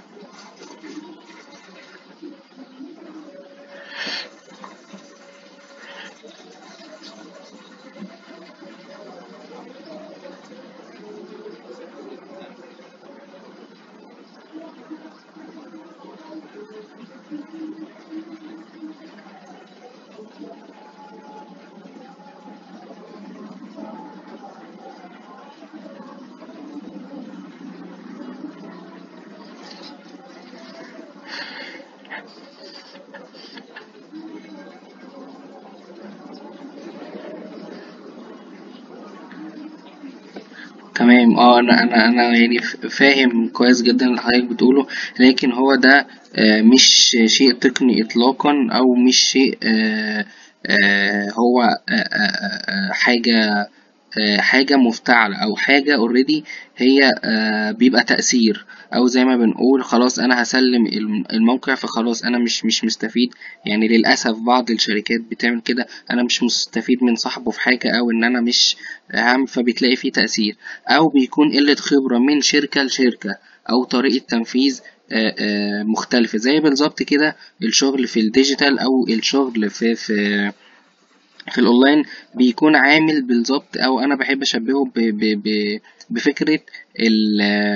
تمام اه انا انا انا يعني ف- فاهم كويس جدا اللي حضرتك بتقوله لكن هو ده آه، مش شيء تقني اطلاقا او مش شيء آه، آه، هو آه، آه، آه، حاجة آه، حاجة مفتعلة أو حاجة اوريدي هي آه، بيبقى تأثير أو زي ما بنقول خلاص أنا هسلم الم- الموقع فخلاص أنا مش مش مستفيد يعني للأسف بعض الشركات بتعمل كده أنا مش مستفيد من صاحبه في حاجة أو إن أنا مش أهم فبتلاقي فيه تأثير أو بيكون قلة خبرة من شركة لشركة أو طريقة تنفيذ آه، آه، مختلفة زي بالظبط كده الشغل في الديجيتال أو الشغل في في في الاونلاين بيكون عامل بالظبط او انا بحب اشبهه ب ب ب بفكره ال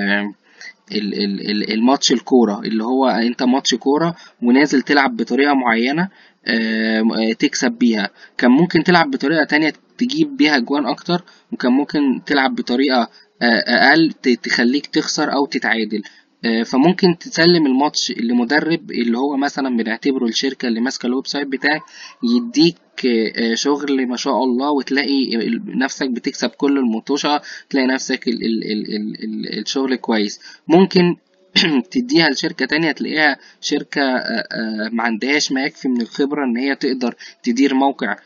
ال- ال- ال- الماتش الكوره اللي هو انت ماتش كوره ونازل تلعب بطريقه معينه آه، آه، تكسب بيها كان ممكن تلعب بطريقه تانية تجيب بيها اجوان اكتر وكان ممكن تلعب بطريقه آه، اقل ت- تخليك تخسر او تتعادل آه، فممكن تسلم الماتش لمدرب اللي هو مثلا بنعتبره الشركة اللي ماسكة الويب سايت بتاعك يديك آه، شغل ما شاء الله وتلاقي ال- نفسك بتكسب كل المطوشة تلاقي نفسك ال ال ال ال ال الشغل كويس ممكن تديها لشركة تانية تلاقيها شركة آه، آه، ما عندهاش ما يكفي من الخبرة إن هي تقدر تدير موقع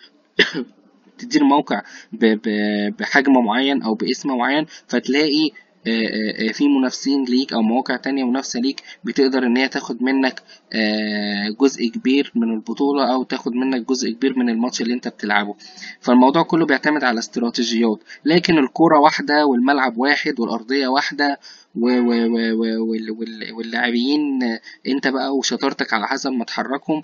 تدير موقع ب- ب- بحجم معين او باسم معين فتلاقي آه، آه، آه، في منافسين ليك او مواقع تانية منافسة ليك بتقدر ان هي تاخد منك آه، جزء كبير من البطولة او تاخد منك جزء كبير من الماتش اللي انت بتلعبه فالموضوع كله بيعتمد على استراتيجيات لكن الكرة واحدة والملعب واحد والارضية واحدة و- و- و- و- وال- وال- واللاعبين آه، انت بقى وشطارتك على حسب ما تحركهم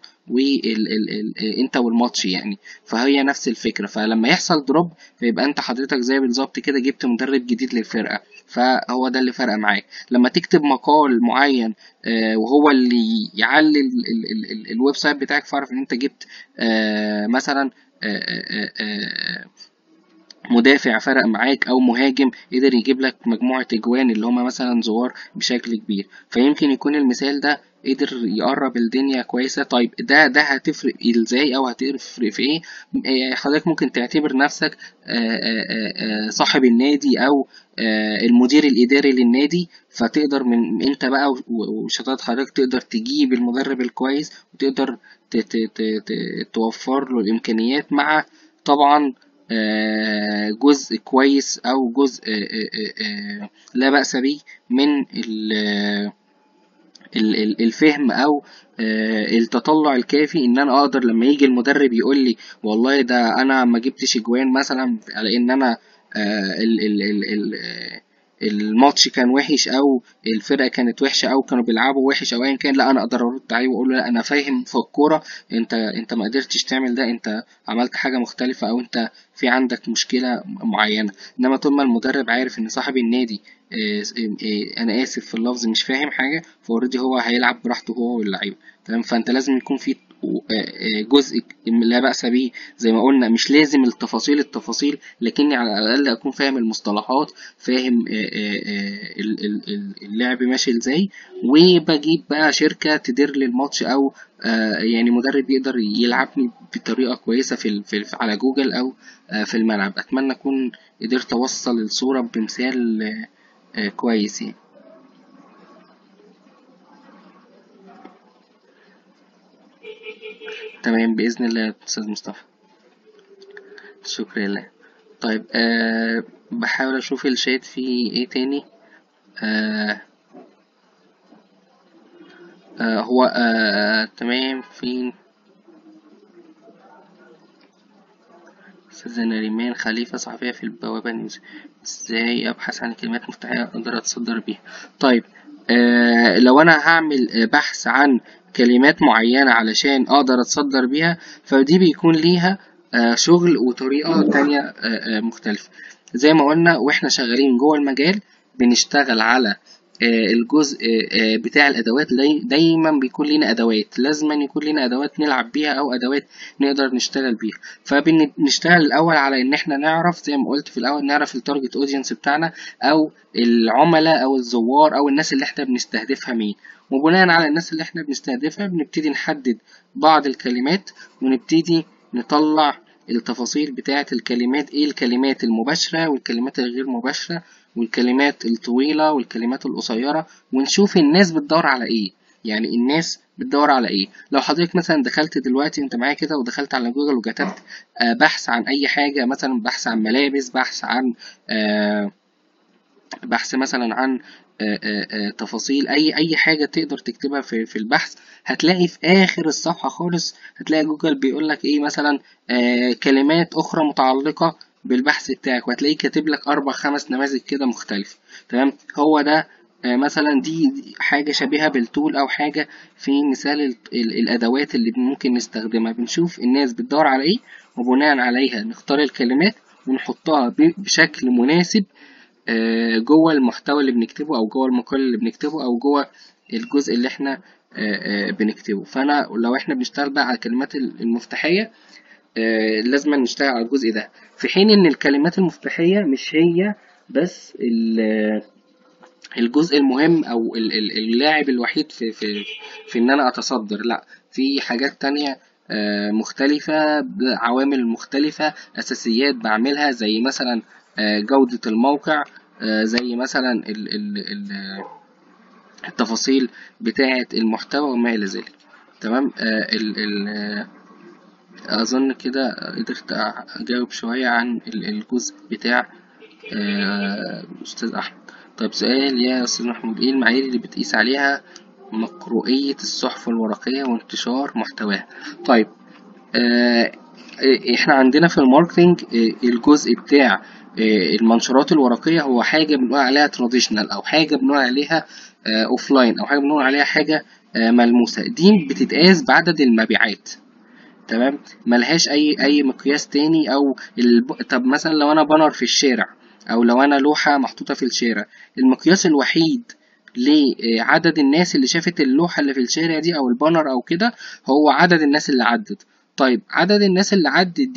وانت والماتش يعني فهي نفس الفكرة فلما يحصل دروب فيبقى انت حضرتك زي بالظبط كده جبت مدرب جديد للفرقة فهو ده اللي فرق معاك لما تكتب مقال معين آه، وهو اللي يعلي ال- ال- ال- ال- الويب سايت بتاعك فاعرف ان انت جبت آه، مثلا آه، آه، آه، مدافع فرق معاك او مهاجم قدر يجيب لك مجموعة اجوان اللي هما مثلا زوار بشكل كبير فيمكن يكون المثال ده قدر يقرب الدنيا كويسة طيب ده ده هتفرق ازاي او هتفرق في ايه آه، حضرتك ممكن تعتبر نفسك آه، آه، آه، صاحب النادي او آه، المدير الاداري للنادي فتقدر من انت بقى و- وشطارة حضرتك تقدر تجيب المدرب الكويس وتقدر ت- ت- ت- ت- توفر له الامكانيات مع طبعا آه، جزء كويس او جزء آه، آه، آه، لا بأس به من ال- ال- ال- الفهم او آه، التطلع الكافي ان انا اقدر لما يجي المدرب يقول لي والله ده انا ما جبتش اجوان مثلا على ان انا آه، ال ال ال ال آه، الماتش كان وحش او الفرقه كانت وحشه او كانوا بيلعبوا وحش او ايا كان لا انا اقدر ارد عليه واقول له لا انا فاهم في الكوره انت انت ما قدرتش تعمل ده انت عملت حاجه مختلفه او انت في عندك مشكله معينه انما طول ما المدرب عارف ان صاحب النادي آه، آه، انا اسف في اللفظ مش فاهم حاجه فاوريدي هو هيلعب براحته هو واللعيبه تمام فانت لازم يكون في آه، آه، جزء لا بأس به زي ما قلنا مش لازم التفاصيل التفاصيل لكني على الأقل أكون فاهم المصطلحات فاهم آه، آه، آه، ال- ال- ال- اللعب ماشي ازاي وبجيب بقى شركة تدير لي الماتش أو آه، يعني مدرب يقدر يلعبني بطريقة كويسة في ال- في ال- على جوجل أو آه، في الملعب أتمنى أكون قدرت أوصل الصورة بمثال آه، آه، كويس يعني تمام بإذن الله يا أستاذ مصطفى شكرا لله طيب أه بحاول أشوف الشات فيه إيه تاني أه أه هو أه تمام فين أستاذة نريمان خليفة صحفية في البوابة نيوز إزاي أبحث عن كلمات مفتاحية أقدر أتصدر بيها طيب آه لو أنا هعمل آه، بحث عن كلمات معينة علشان أقدر أتصدر بيها فدي بيكون ليها آه شغل وطريقة تانية آه آه مختلفة زي ما قلنا وإحنا شغالين جوه المجال بنشتغل على آه، الجزء آه، آه، بتاع الادوات داي- دايما بيكون لنا ادوات لازما يكون لنا ادوات نلعب بيها او ادوات نقدر نشتغل بيها فبنشتغل الاول على ان احنا نعرف زي ما قلت في الاول نعرف التارجت اودينس بتاعنا او العملاء او الزوار او الناس اللي احنا بنستهدفها مين وبناء على الناس اللي احنا بنستهدفها بنبتدي نحدد بعض الكلمات ونبتدي نطلع التفاصيل بتاعة الكلمات ايه الكلمات المباشرة والكلمات الغير مباشرة والكلمات الطويلة والكلمات القصيرة ونشوف الناس بتدور على ايه يعني الناس بتدور على ايه لو حضرتك مثلا دخلت دلوقتي انت معايا كده ودخلت على جوجل وكتبت آه، بحث عن اي حاجة مثلا بحث عن ملابس بحث عن آه، بحث مثلا عن آه، آه، آه، تفاصيل اي اي حاجه تقدر تكتبها في في البحث هتلاقي في اخر الصفحه خالص هتلاقي جوجل بيقول لك ايه مثلا آه، كلمات اخرى متعلقه بالبحث بتاعك وهتلاقيه كاتب لك اربع خمس نماذج كده مختلفه تمام هو ده آه، مثلا دي دي حاجه شبيهه بالتول او حاجه في مثال ال- ال- الادوات اللي ممكن نستخدمها بنشوف الناس بتدور على ايه وبناء عليها نختار الكلمات ونحطها ب- بشكل مناسب آه، جوه المحتوى اللي بنكتبه او جوه المقال اللي بنكتبه او جوه الجزء اللي احنا آه، آه، بنكتبه فانا لو احنا بنشتغل بقى على الكلمات المفتاحيه آه، لازم نشتغل على الجزء ده في حين ان الكلمات المفتاحيه مش هي بس ال- الجزء المهم او ال- ال- اللاعب الوحيد في في في ان انا اتصدر لا في حاجات تانية آه، مختلفة بعوامل مختلفة أساسيات بعملها زي مثلا آه، جودة الموقع آه، زي مثلا ال- ال- ال- التفاصيل بتاعة المحتوى وما إلى ذلك تمام آه، ال- ال- آه، أظن كده قدرت أجاوب شوية عن ال- الجزء بتاع آه، أستاذ أحمد طيب سؤال يا أستاذ محمود إيه المعايير اللي بتقيس عليها مقروئية الصحف الورقية وانتشار محتواها طيب آه، احنا عندنا في الماركتينج آه، الجزء بتاع آه، المنشورات الورقية هو حاجة بنقول عليها تراديشنال أو حاجة بنقول عليها أوف لاين أو حاجة بنقول عليها حاجة آه، ملموسة دي بتتقاس بعدد المبيعات تمام ملهاش اي اي مقياس تاني او الب... طب مثلا لو انا بانر في الشارع او لو انا لوحة محطوطة في الشارع المقياس الوحيد لعدد الناس اللي شافت اللوحة اللي في الشارع دي او البانر او كده هو عدد الناس اللي عدت طيب عدد الناس اللي عدت دي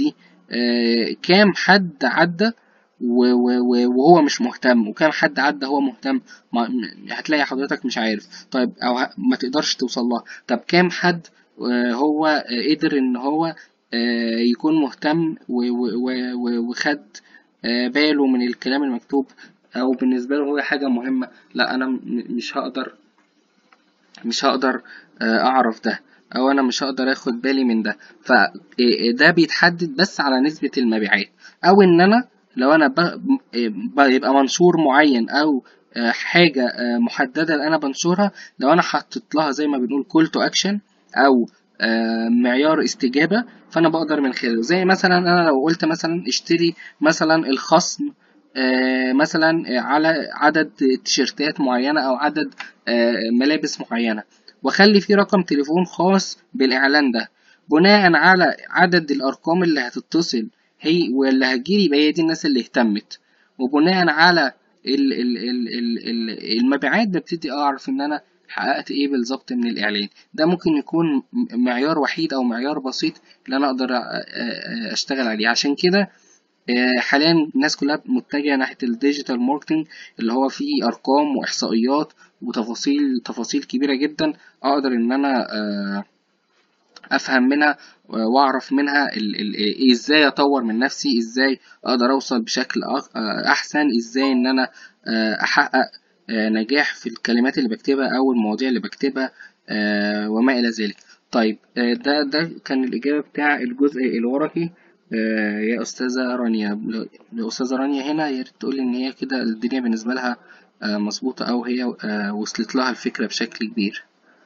آه، كام حد عدى و- و- و- وهو مش مهتم وكام حد عدى هو مهتم ما م- هتلاقي حضرتك مش عارف طيب او ه- ما تقدرش توصل لها طب كام حد آه، هو آه، قدر ان هو آه، يكون مهتم و- و- و- و- وخد آه، باله من الكلام المكتوب او بالنسبه له هو حاجه مهمه لا انا م- مش هقدر مش هقدر آه، اعرف ده او انا مش هقدر اخد بالي من ده فده بيتحدد بس على نسبة المبيعات او ان انا لو انا ب- ب- يبقى منشور معين او آه، حاجة آه، محددة انا بنشرها لو انا حطيت لها زي ما بنقول كول تو اكشن او آه، معيار استجابة فانا بقدر من خلاله زي مثلا انا لو قلت مثلا اشتري مثلا الخصم آه، مثلا على عدد تيشيرتات معينة أو عدد آه، ملابس معينة وأخلي فيه رقم تليفون خاص بالإعلان ده بناء على عدد الأرقام اللي هتتصل هي واللي هتجيلي يبقى هي دي الناس اللي اهتمت وبناء على ال- ال- ال- ال- ال- المبيعات ببتدي أعرف إن أنا حققت إيه بالظبط من الإعلان ده ممكن يكون م- معيار وحيد أو معيار بسيط اللي أنا أقدر أ- أ- أشتغل عليه عشان كده آه، حاليا الناس كلها متجهة ناحية الديجيتال ماركتنج اللي هو فيه أرقام وإحصائيات وتفاصيل تفاصيل كبيرة جدا أقدر إن أنا آه، أفهم منها وأعرف منها ال- ال- إيه إزاي أطور من نفسي إزاي أقدر أوصل بشكل أق- آه، أحسن إزاي إن أنا آه، أحقق آه، نجاح في الكلمات اللي بكتبها أو المواضيع اللي بكتبها آه، وما إلى ذلك طيب آه، ده ده كان الإجابة بتاع الجزء الورقي آه، يا أستاذة رانيا لو- لو أستاذة رانيا هنا يا ريت تقولي إن هي كده الدنيا بالنسبة لها آه، مظبوطة أو هي آه، وصلت لها الفكرة بشكل كبير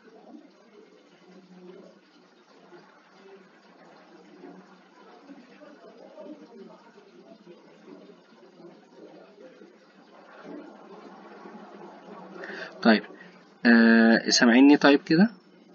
طيب آه، سامعيني طيب كده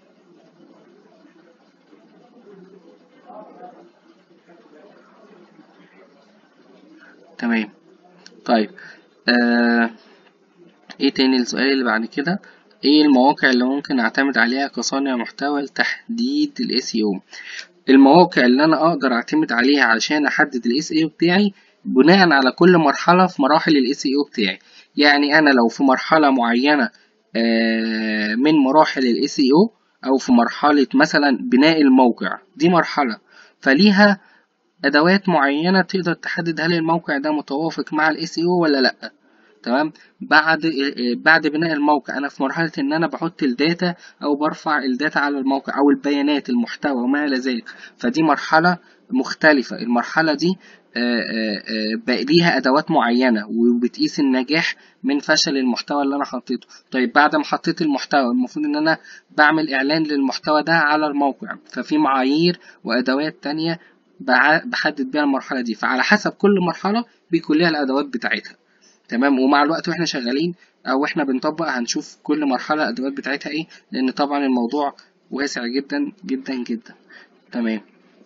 تمام طيب آه، ايه تاني السؤال اللي بعد كده ايه المواقع اللي ممكن اعتمد عليها كصانع محتوى لتحديد ال SEO المواقع اللي انا اقدر اعتمد عليها عشان احدد ال SEO بتاعي بناء على كل مرحلة في مراحل ال SEO بتاعي يعني انا لو في مرحلة معينة آه، من مراحل ال SEO او في مرحلة مثلا بناء الموقع دي مرحلة فليها ادوات معينة تقدر تحدد هل الموقع ده متوافق مع ال SEO ولا لأ تمام بعد بعد بناء الموقع انا في مرحله ان انا بحط الداتا او برفع الداتا على الموقع او البيانات المحتوى وما الى ذلك فدي مرحله مختلفه المرحله دي آه، آه، آه، بقى ليها ادوات معينه وبتقيس النجاح من فشل المحتوى اللي انا حطيته طيب بعد ما حطيت المحتوى المفروض ان انا بعمل اعلان للمحتوى ده على الموقع ففي معايير وادوات تانية بع- بحدد بيها المرحله دي فعلى حسب كل مرحله بيكون ليها الادوات بتاعتها تمام ومع الوقت واحنا شغالين او احنا بنطبق هنشوف كل مرحله الادوات بتاعتها ايه لان طبعا الموضوع واسع جدا جدا جدا تمام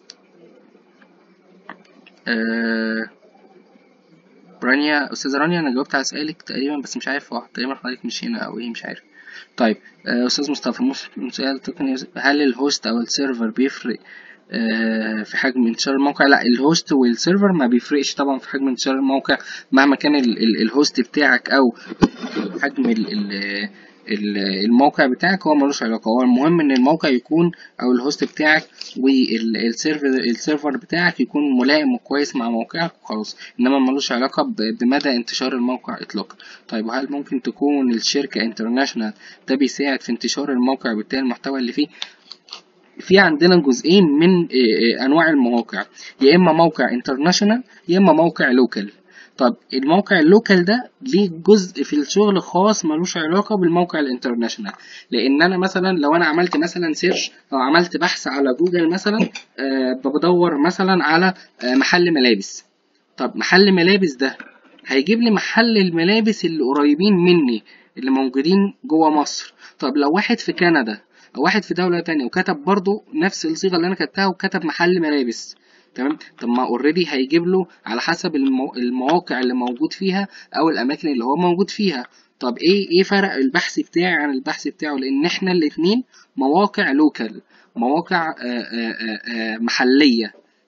آه... رانيا استاذه رانيا انا جاوبت على سؤالك تقريبا بس مش عارف هو تقريبا حضرتك مش هنا او ايه مش عارف طيب آه، استاذ مصطفى مس- سؤال تقني هل الهوست او السيرفر بيفرق آه، في حجم انتشار الموقع لا الهوست والسيرفر ما بيفرقش طبعا في حجم انتشار الموقع مهما كان ال- ال- الهوست بتاعك او حجم ال- ال- ال- الموقع بتاعك هو ملوش علاقة هو المهم ان الموقع يكون او الهوست بتاعك والسيرفر السيرفر بتاعك يكون ملائم وكويس مع موقعك وخلاص انما ملوش علاقة ب- بمدى انتشار الموقع اطلاقا طيب وهل ممكن تكون الشركة انترناشونال ده بيساعد في انتشار الموقع وبالتالي المحتوى اللي فيه في عندنا جزئين من آه، آه، انواع المواقع يا اما موقع انترناشونال يا اما موقع لوكال طب الموقع اللوكال ده ليه جزء في الشغل خاص ملوش علاقة بالموقع الانترناشونال لان انا مثلا لو انا عملت مثلا سيرش او عملت بحث على جوجل مثلا آه، بدور مثلا على آه، محل ملابس طب محل ملابس ده هيجيب لي محل الملابس اللي قريبين مني اللي موجودين جوه مصر طب لو واحد في كندا او واحد في دولة تانية وكتب برضو نفس الصيغة اللي انا كتبتها وكتب محل ملابس تمام طب ما اوريدي هيجيب له على حسب المو... المواقع اللي موجود فيها او الاماكن اللي هو موجود فيها طب ايه ايه فرق البحث بتاعي عن البحث بتاعه لان احنا الاتنين مواقع لوكال مواقع آه، آه، آه، آه، محلية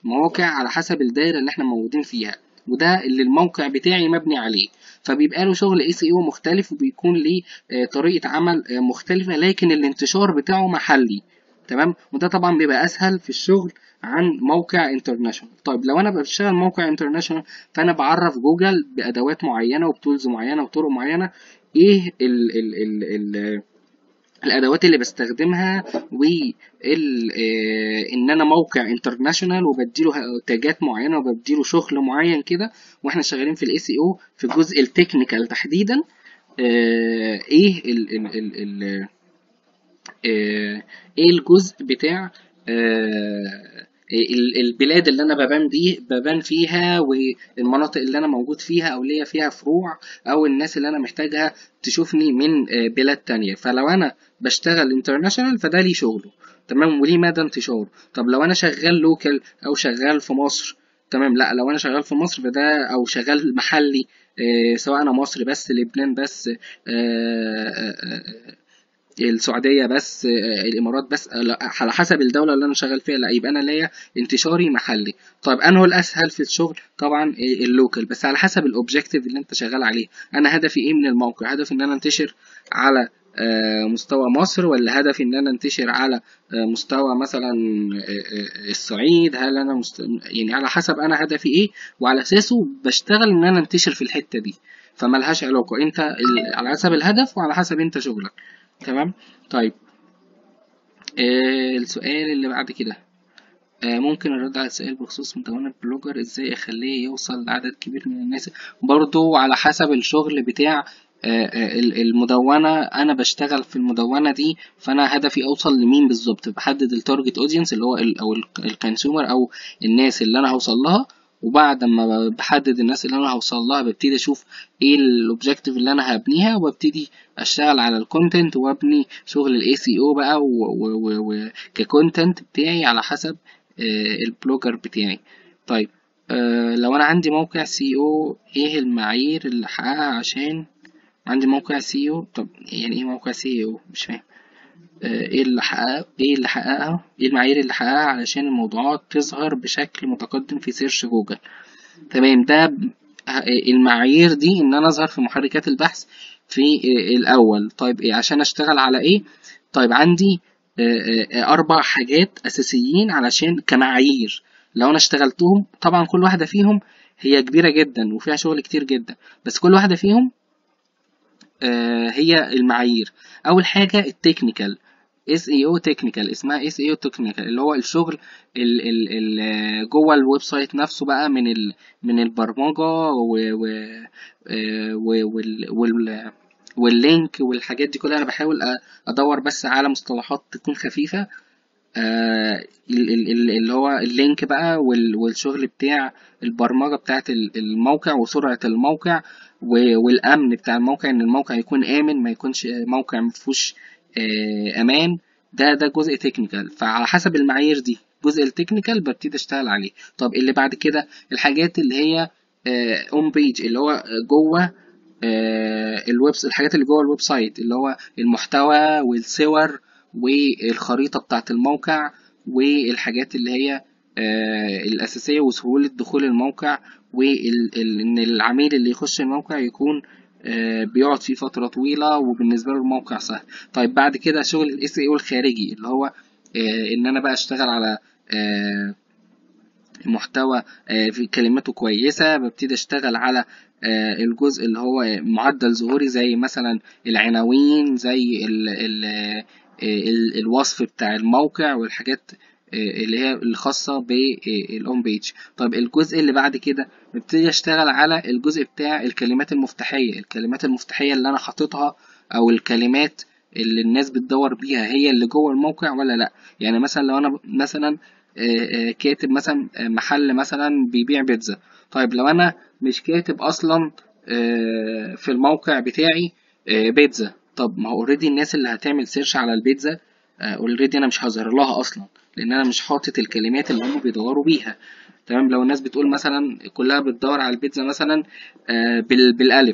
مواقع على حسب الدايره اللي احنا موجودين فيها وده اللي الموقع بتاعي مبني عليه فبيبقى له شغل اس اي او مختلف وبيكون ليه آه، طريقه عمل آه، مختلفه لكن الانتشار بتاعه محلي تمام وده طبعا بيبقى اسهل في الشغل عن موقع انترناشونال طيب لو انا بشتغل موقع انترناشونال فانا بعرف جوجل بادوات معينه وبتولز معينه وطرق معينه ايه ال ال ال ال الادوات اللي بستخدمها وال آه، ان انا موقع انترناشونال وبديله تاجات معينه وبديله شغل معين كده واحنا شغالين في الاي سي او في الجزء التكنيكال تحديدا آه، ايه ال ال ال ال آه، ايه الجزء بتاع آه، ال- البلاد اللي انا ببان بيه ببان فيها والمناطق اللي انا موجود فيها او ليا فيها فروع او الناس اللي انا محتاجها تشوفني من آه، بلاد تانية فلو انا بشتغل انترناشونال فده ليه شغله تمام وليه مدى انتشاره طب لو انا شغال لوكال او شغال في مصر تمام لا لو انا شغال في مصر فده او شغال محلي آه، سواء انا مصر بس لبنان بس آه، آه، آه، السعوديه بس آه، الامارات بس آه، لا، على حسب الدوله اللي انا شغال فيها لا يبقى انا ليا انتشاري محلي طيب انه الاسهل في الشغل طبعا آه، اللوكال بس على حسب الاوبجيكتيف اللي انت شغال عليه انا هدفي ايه من الموقع هدفي ان انا انتشر على آه، مستوى مصر ولا هدفي ان انا انتشر على آه، مستوى مثلا آه، آه، الصعيد هل انا مست... يعني على حسب انا هدفي ايه وعلى اساسه بشتغل ان انا انتشر في الحته دي فملهاش علاقه انت ال- على حسب الهدف وعلى حسب انت شغلك تمام طيب آه السؤال اللي بعد كده آه ممكن الرد على السؤال بخصوص مدونة بلوجر ازاي اخليه يوصل لعدد كبير من الناس برضو على حسب الشغل بتاع آه آه، ال- المدونة انا بشتغل في المدونة دي فانا هدفي اوصل لمين بالظبط بحدد التارجت اودينس اللي هو ال او الكونسيومر او الناس اللي انا هوصل لها وبعد ما بحدد الناس اللي انا هوصل لها ببتدي اشوف ايه الاوبجيكتيف اللي انا هبنيها وابتدي اشتغل على الكونتنت وابني شغل الاي سي او بقى وككونتنت بتاعي على حسب آه، البلوجر بتاعي طيب آه، لو انا عندي موقع سي او ايه المعايير اللي احققها عشان عندي موقع سي او طب يعني ايه موقع سي او مش فاهم آه، ايه اللي حققه ايه اللي حققها ايه المعايير اللي حققها علشان الموضوعات تظهر بشكل متقدم في سيرش جوجل تمام ده ب- ه- المعايير دي ان انا اظهر في محركات البحث في آه، الاول طيب ايه عشان اشتغل على ايه طيب عندي آه، آه، اربع حاجات اساسيين علشان كمعايير لو انا اشتغلتهم طبعا كل واحده فيهم هي كبيره جدا وفيها شغل كتير جدا بس كل واحده فيهم آه، هي المعايير اول حاجه التكنيكال اس اي او تكنيكال اسمها اس اي او تكنيكال اللي هو الشغل ال ال ال جوه الويب سايت نفسه بقى من ال من البرمجه و و آه، و- وال وال واللينك والحاجات دي كلها انا بحاول أ- ادور بس على مصطلحات تكون خفيفه آه، ال- ال- ال- اللي هو اللينك بقى وال- والشغل بتاع البرمجة بتاعت ال- الموقع وسرعة الموقع و- والأمن بتاع الموقع إن الموقع يكون آمن ما يكونش موقع مفهوش آه، أمان ده ده جزء تكنيكال فعلى حسب المعايير دي الجزء التكنيكال ببتدي اشتغل عليه طب اللي بعد كده الحاجات اللي هي اون بيج اللي هو جوه آه، الويب الحاجات اللي جوه الويب سايت اللي هو المحتوى والصور والخريطة بتاعة الموقع والحاجات اللي هي آه، الأساسية وسهولة دخول الموقع وإن العميل اللي يخش الموقع يكون آه، بيقعد فيه فترة طويلة وبالنسبة له الموقع سهل طيب بعد كده شغل ال SEO الخارجي اللي هو آه، إن أنا بقى أشتغل على آه، محتوى آه، في كلماته كويسة ببتدي أشتغل على آه، الجزء اللي هو معدل ظهوري زي مثلا العناوين زي ال ال ال الوصف بتاع الموقع والحاجات آه، اللي هي الخاصة بالأون بيج طب الجزء اللي بعد كده ببتدي أشتغل على الجزء بتاع الكلمات المفتاحية الكلمات المفتاحية اللي أنا حاططها أو الكلمات اللي الناس بتدور بيها هي اللي جوه الموقع ولا لأ يعني مثلا لو أنا مثلا آه، آه، كاتب مثلا آه، محل مثلا بيبيع بيتزا طيب لو انا مش كاتب اصلا آه، في الموقع بتاعي آه، بيتزا طب ما هو اوريدي الناس اللي هتعمل سيرش على البيتزا اوريدي انا مش هظهر لها اصلا لان انا مش حاطط الكلمات اللي هم بيدوروا بيها تمام لو الناس بتقول مثلا كلها بتدور على البيتزا مثلا آه، بال- بالالف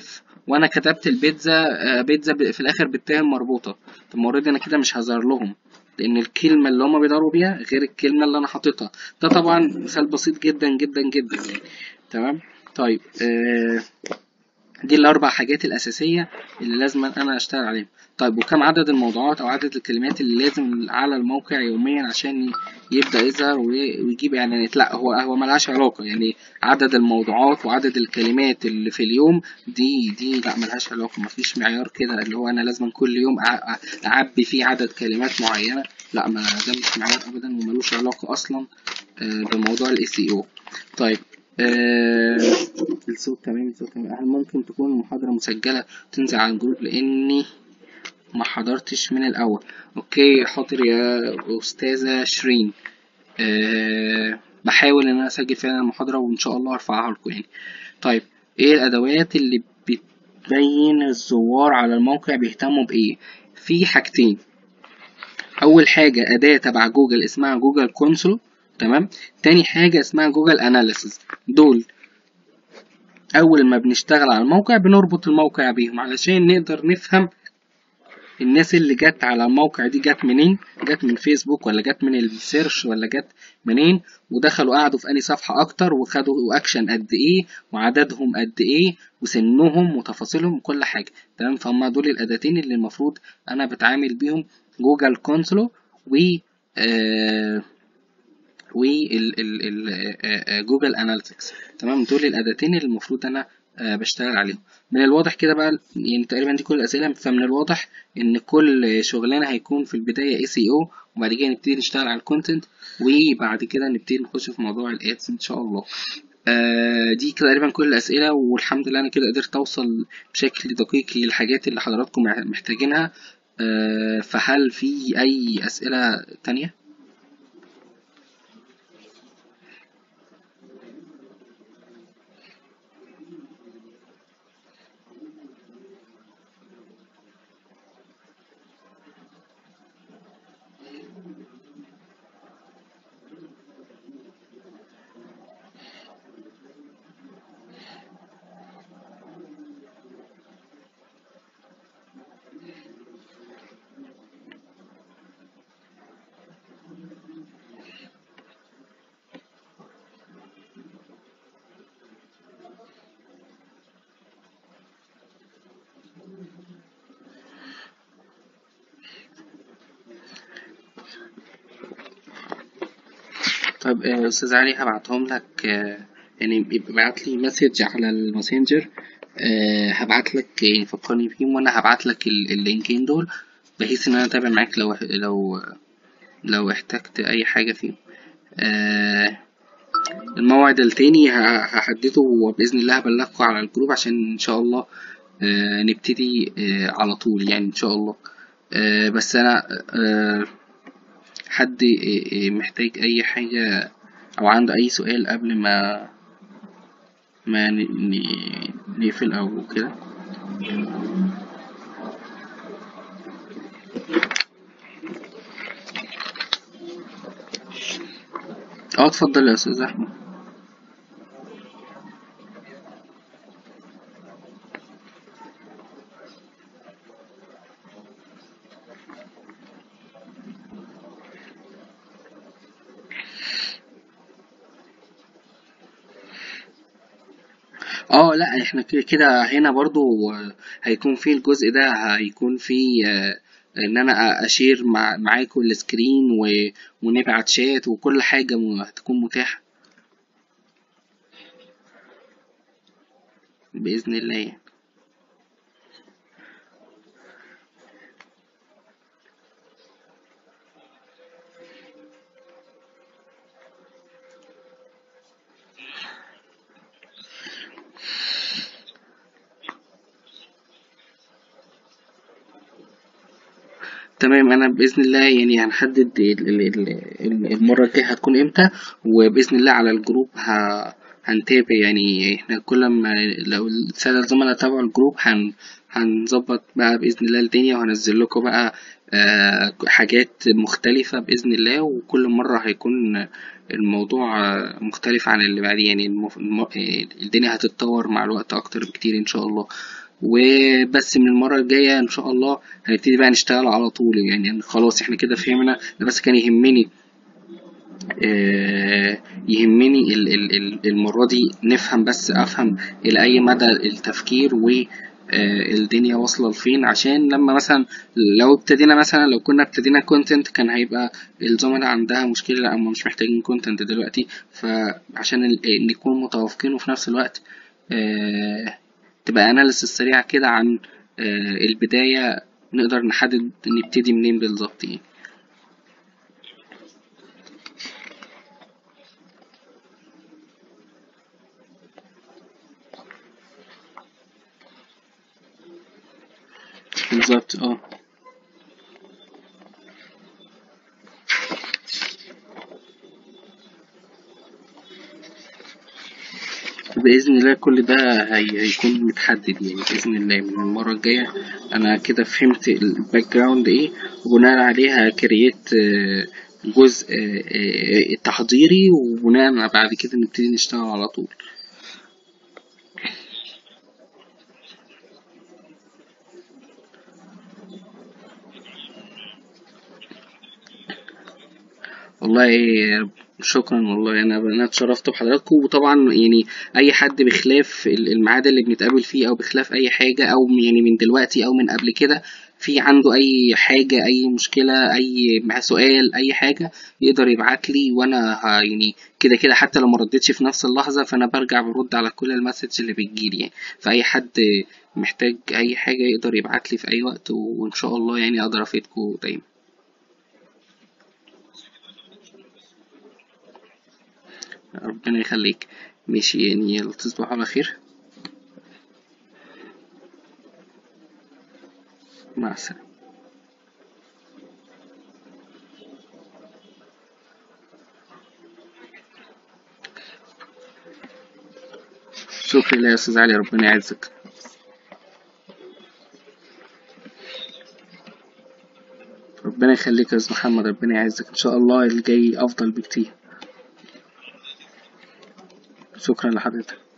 وانا كتبت البيتزا آه، بيتزا ب- في الاخر بالتاء مربوطه طب ما اوريدي انا كده مش هظهر لهم لان الكلمه اللي هما بيدوروا بيها غير الكلمه اللي انا حاططها ده طبعا مثال بسيط جدا جدا جدا يعني تمام طيب آه دي الأربع حاجات الأساسية اللي لازم أنا أشتغل عليهم طيب وكم عدد الموضوعات أو عدد الكلمات اللي لازم على الموقع يوميا عشان يبدأ يظهر وي- ويجيب إعلانات لا هو هو ملهاش علاقة يعني عدد الموضوعات وعدد الكلمات اللي في اليوم دي دي لا ملهاش علاقة مفيش معيار كده اللي هو أنا لازم كل يوم أع- أع- أعبي فيه عدد كلمات معينة لا ما ده مش معيار أبدا وملوش علاقة أصلا آه، بموضوع ال SEO طيب آه، الصوت تمام الصوت تمام هل ممكن تكون المحاضرة مسجلة تنزل على الجروب لأني ما حضرتش من الأول أوكي حاضر يا أستاذة شيرين أه بحاول إن أنا أسجل فعلا المحاضرة وإن شاء الله أرفعها لكم يعني طيب إيه الأدوات اللي بتبين الزوار على الموقع بيهتموا بإيه في حاجتين أول حاجة أداة تبع جوجل اسمها جوجل كونسول تمام تاني حاجة اسمها جوجل أناليسيس دول أول ما بنشتغل على الموقع بنربط الموقع بيهم علشان نقدر نفهم الناس اللي جت على الموقع دي جت منين جت من فيسبوك ولا جت من السيرش ولا جت منين ودخلوا قعدوا في أي صفحة أكتر وخدوا أكشن قد إيه وعددهم قد إيه وسنهم وتفاصيلهم وكل حاجة تمام فهم دول الأداتين اللي المفروض أنا بتعامل بيهم جوجل كونسولو و آه وجوجل اناليتكس تمام دول الاداتين اللي المفروض انا آه، بشتغل عليهم من الواضح كده بقى يعني تقريبا دي كل الاسئله فمن الواضح ان كل شغلانه هيكون في البدايه اي سي او وبعد كده نبتدي نشتغل على الكونتنت وبعد كده نبتدي نخش في موضوع الادز ان شاء الله آه، دي كده تقريبا كل الاسئله والحمد لله انا كده قدرت اوصل بشكل دقيق للحاجات اللي حضراتكم محتاجينها آه، فهل في اي اسئله تانية طب آه، استاذ علي هبعتهم لك آه، يعني ابعت لي مسج على الماسنجر آه، هبعت لك يعني فكرني بيهم وانا هبعت لك ال- اللينكين دول بحيث ان انا اتابع معاك لو لو لو احتجت اي حاجه فيهم آه، الموعد التاني ه- هحدده وباذن الله هبلغكم على الجروب عشان ان شاء الله آه، نبتدي آه، على طول يعني ان شاء الله آه، بس انا آه، حد آه، آه، محتاج اي حاجه او عنده اي سؤال قبل ما ما ن- ن- نقفل او كده اه اتفضل يا استاذ احمد اه لا احنا كده كده هنا برضو آه، هيكون في الجزء ده هيكون في آه، ان انا اشير مع معاكم السكرين و- ونبعت شات وكل حاجة م- هتكون متاحة بإذن الله يعني. تمام انا باذن الله يعني هنحدد ال- ال- ال- ال- المره الجايه هتكون امتى وباذن الله على الجروب ه- هنتابع يعني احنا كل ما لو الساده الزملاء تابعوا الجروب هن هنظبط بقى باذن الله الدنيا وهنزل لكم بقى آه، حاجات مختلفه باذن الله وكل مره هيكون الموضوع آه، مختلف عن اللي بعديه يعني المف... الم... الدنيا هتتطور مع الوقت اكتر بكتير ان شاء الله وبس من المرة الجاية إن شاء الله هنبتدي بقى نشتغل على طول يعني خلاص إحنا كده فهمنا أنا بس كان يهمني آه، يهمني ال- ال- ال- المرة دي نفهم بس أفهم إلى أي مدى التفكير و آه، الدنيا واصلة لفين عشان لما مثلا لو ابتدينا مثلا لو كنا ابتدينا كونتنت كان هيبقى الزملاء عندها مشكلة لا هم مش محتاجين كونتنت دلوقتي فعشان ال- نكون متوافقين وفي نفس الوقت آه، تبقى اناليسيس سريعة كده عن آه، البداية نقدر نحدد نبتدي منين بالظبط يعني بالظبط اه بإذن الله كل ده هي- هيكون متحدد يعني بإذن الله من المرة الجاية أنا كده فهمت الباك جراوند إيه وبناء عليه هكريت جزء آه، آه، تحضيري وبناء بعد كده نبتدي نشتغل على طول والله شكرا والله انا انا اتشرفت بحضراتكم وطبعا يعني اي حد بخلاف ال- الميعاد اللي بنتقابل فيه او بخلاف اي حاجه او يعني من دلوقتي او من قبل كده في عنده اي حاجه اي مشكله اي مع سؤال اي حاجه يقدر يبعت لي وانا ه- يعني كده كده حتى لو ما ردتش في نفس اللحظه فانا برجع برد على كل المسج اللي بتجيلي يعني فاي حد محتاج اي حاجه يقدر يبعت لي في اي وقت وان شاء الله يعني اقدر افيدكم دايما ربنا يخليك ماشي يعني يلا تصبحوا على خير مع السلامة شكرا لله يا أستاذ علي ربنا يعزك ربنا يخليك يا أستاذ محمد ربنا يعزك إن شاء الله الجاي أفضل بكتير شكرا لحضرتك